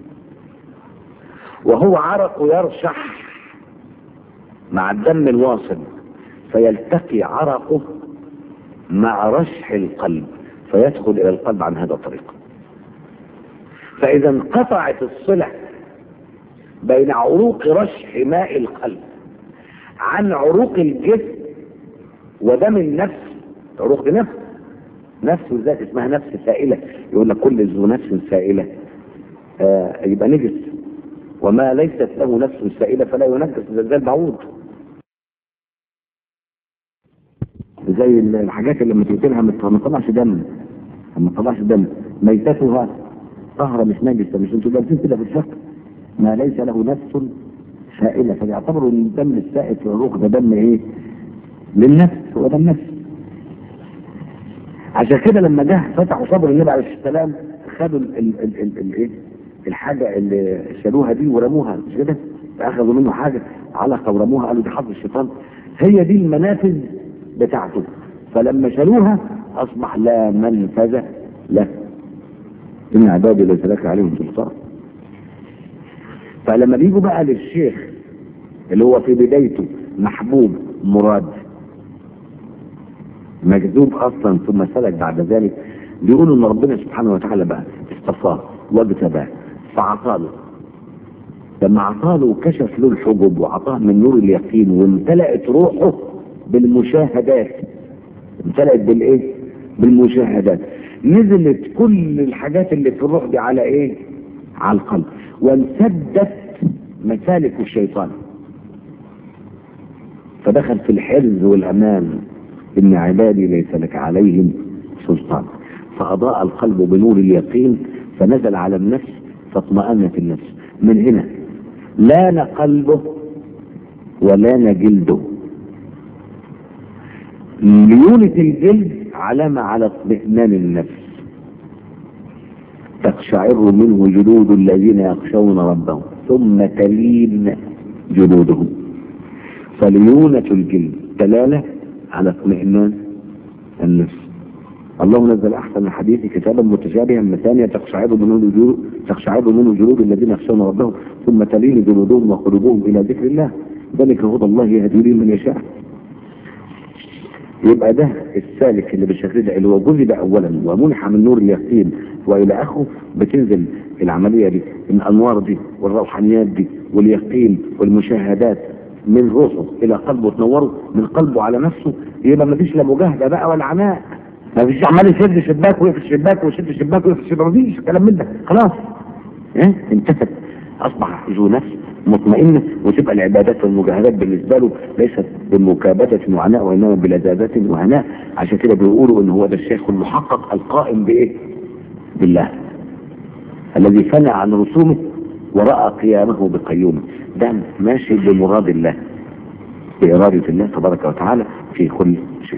وهو عرق يرشح مع الدم الواصل فيلتقي عرقه مع رشح القلب فيدخل إلى القلب عن هذا الطريق فإذا انقطعت الصلة بين عروق رشح ماء القلب عن عروق الجسم ودم النفس عروق دي نفس نفس ذات اسمها نفس سائلة يقول لك كل ذو نفس سائلة آه يبقى نجس وما ليست له نفس سائلة فلا ينجس زي المعود زي الحاجات اللي لما تقتلها ما تطلعش دم ما تطلعش دم ميتتها طهرة مش نجسة مش انتوا دارسين كده في الفقه ما ليس له نفس سائلة فيعتبروا ان الدم السائل في الروح ده دم ايه للنفس هو ده النفس عشان كده لما جه فتحوا صبر النبي عليه السلام خدوا ال ال ال ال ال ايه الحاجة اللي شالوها دي ورموها مش كده فاخذوا منه حاجة علقة ورموها قالوا دي حظ الشيطان هي دي المنافذ بتاعته فلما شالوها اصبح لا منفذ له ان عبادي ليس لك عليهم سلطان فلما بيجوا بقى للشيخ اللي هو في بدايته محبوب مراد مجذوب اصلا ثم سلك بعد ذلك بيقولوا ان ربنا سبحانه وتعالى بقى اصطفاه واجتباه فعطاله لما عطاله وكشف له الحجب وعطاه من نور اليقين وامتلأت روحه بالمشاهدات امتلأت بالايه؟ بالمشاهدات نزلت كل الحاجات اللي في الروح دي على ايه على القلب وانسدت مسالك الشيطان فدخل في الحرز والامان ان عبادي ليس لك عليهم سلطان فاضاء القلب بنور اليقين فنزل على النفس فاطمأنت النفس من هنا لان قلبه ولان جلده ليونة الجلد علامة على اطمئنان النفس تقشعر منه جلود الذين يخشون ربهم ثم تلين جلودهم فليونة الجلد دلالة على اطمئنان النفس الله نزل احسن الحديث كتابا متشابها مثانية تقشعر منه الجلود تقشعر منه جلود الذين يخشون ربهم ثم تلين جلودهم وقلوبهم الى ذكر الله ذلك هدى الله يهدي به من يشاء يبقى ده السالك اللي بالشكل ده اللي هو جذب اولا ومنح من نور اليقين والى اخره بتنزل العمليه دي الانوار دي والروحانيات دي واليقين والمشاهدات من روحه الى قلبه تنوره من قلبه على نفسه يبقى ما فيش لا مجاهده بقى ولا عناء ما فيش عمال يسد شباك ويقفل شباك ويشد شباك ويقفل شباك ما فيش كلام من ده خلاص ايه انتهت اصبح ذو نفس مطمئنة وتبقى العبادات والمجاهدات بالنسبة له ليست بمكابدة وعناء وإنما بلذاذة وهناء عشان كده بيقولوا إن هو ده الشيخ المحقق القائم بإيه؟ بالله الذي فنى عن رسومه ورأى قيامه بقيومه ده ماشي بمراد الله بإرادة الله تبارك وتعالى في كل شيء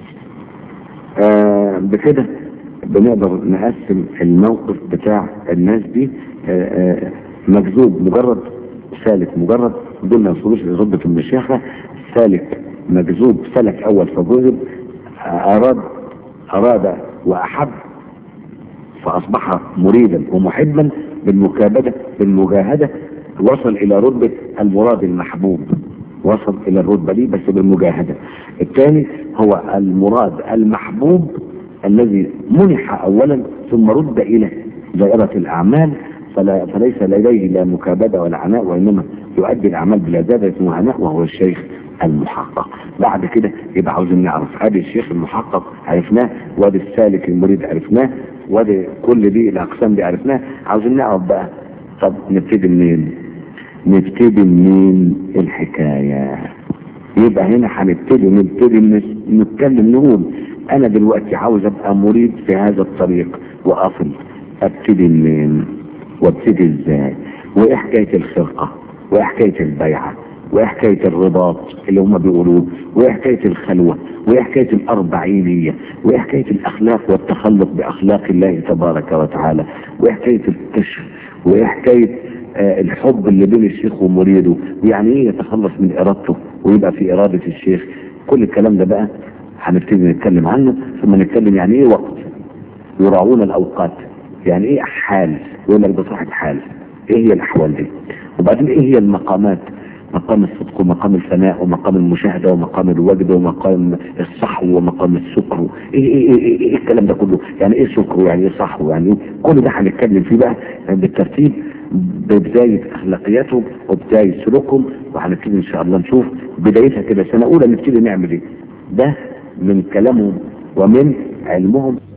آه بكده بنقدر نقسم الموقف بتاع الناس دي آه آه مجذوب مجرد سالك مجرد دول ما يوصلوش لرتبة المشيخة سالك مجذوب سلك أول فجذب أراد أراد وأحب فأصبح مريدا ومحبا بالمكابدة بالمجاهدة وصل إلى رتبة المراد المحبوب وصل إلى الرتبة دي بس بالمجاهدة الثاني هو المراد المحبوب الذي منح أولا ثم رد إلى دائرة الأعمال فلا فليس لديه لا مكابدة ولا عناء وإنما يؤدي الأعمال بلذاذة وعناء وهو الشيخ المحقق بعد كده يبقى عاوزين نعرف ادي الشيخ المحقق عرفناه وادي السالك المريد عرفناه وادي كل دي الاقسام دي عرفناها عاوزين نعرف بقى طب نبتدي منين نبتدي منين الحكاية يبقى هنا هنبتدي نبتدي نتكلم نقول انا دلوقتي عاوز ابقى مريد في هذا الطريق واصل ابتدي منين وابتدي ازاي وايه حكايه الخرقه وايه حكايه البيعه وايه حكايه الرباط اللي هم بيقولوه وايه حكايه الخلوه وايه حكايه الاربعينيه وايه حكايه الاخلاق والتخلق باخلاق الله تبارك وتعالى وايه حكايه الكشف وايه حكايه آه الحب اللي بين الشيخ ومريده ويعني ايه يتخلص من ارادته ويبقى في اراده الشيخ كل الكلام ده بقى هنبتدي نتكلم عنه ثم نتكلم يعني ايه وقت يراعون الاوقات يعني ايه حال يقول لك ده صاحب حال ايه هي الاحوال دي وبعدين ايه هي المقامات مقام الصدق ومقام الفناء ومقام المشاهده ومقام الوجد ومقام الصحو ومقام السكر ايه ايه ايه, إيه, إيه الكلام ده كله يعني ايه سكر ويعني ايه صحو يعني ايه كل ده هنتكلم فيه بقى بالترتيب ببدايه اخلاقياتهم وبدايه سلوكهم وهنبتدي ان شاء الله نشوف بدايتها كده سنه اولى نبتدي نعمل ايه ده من كلامهم ومن علمهم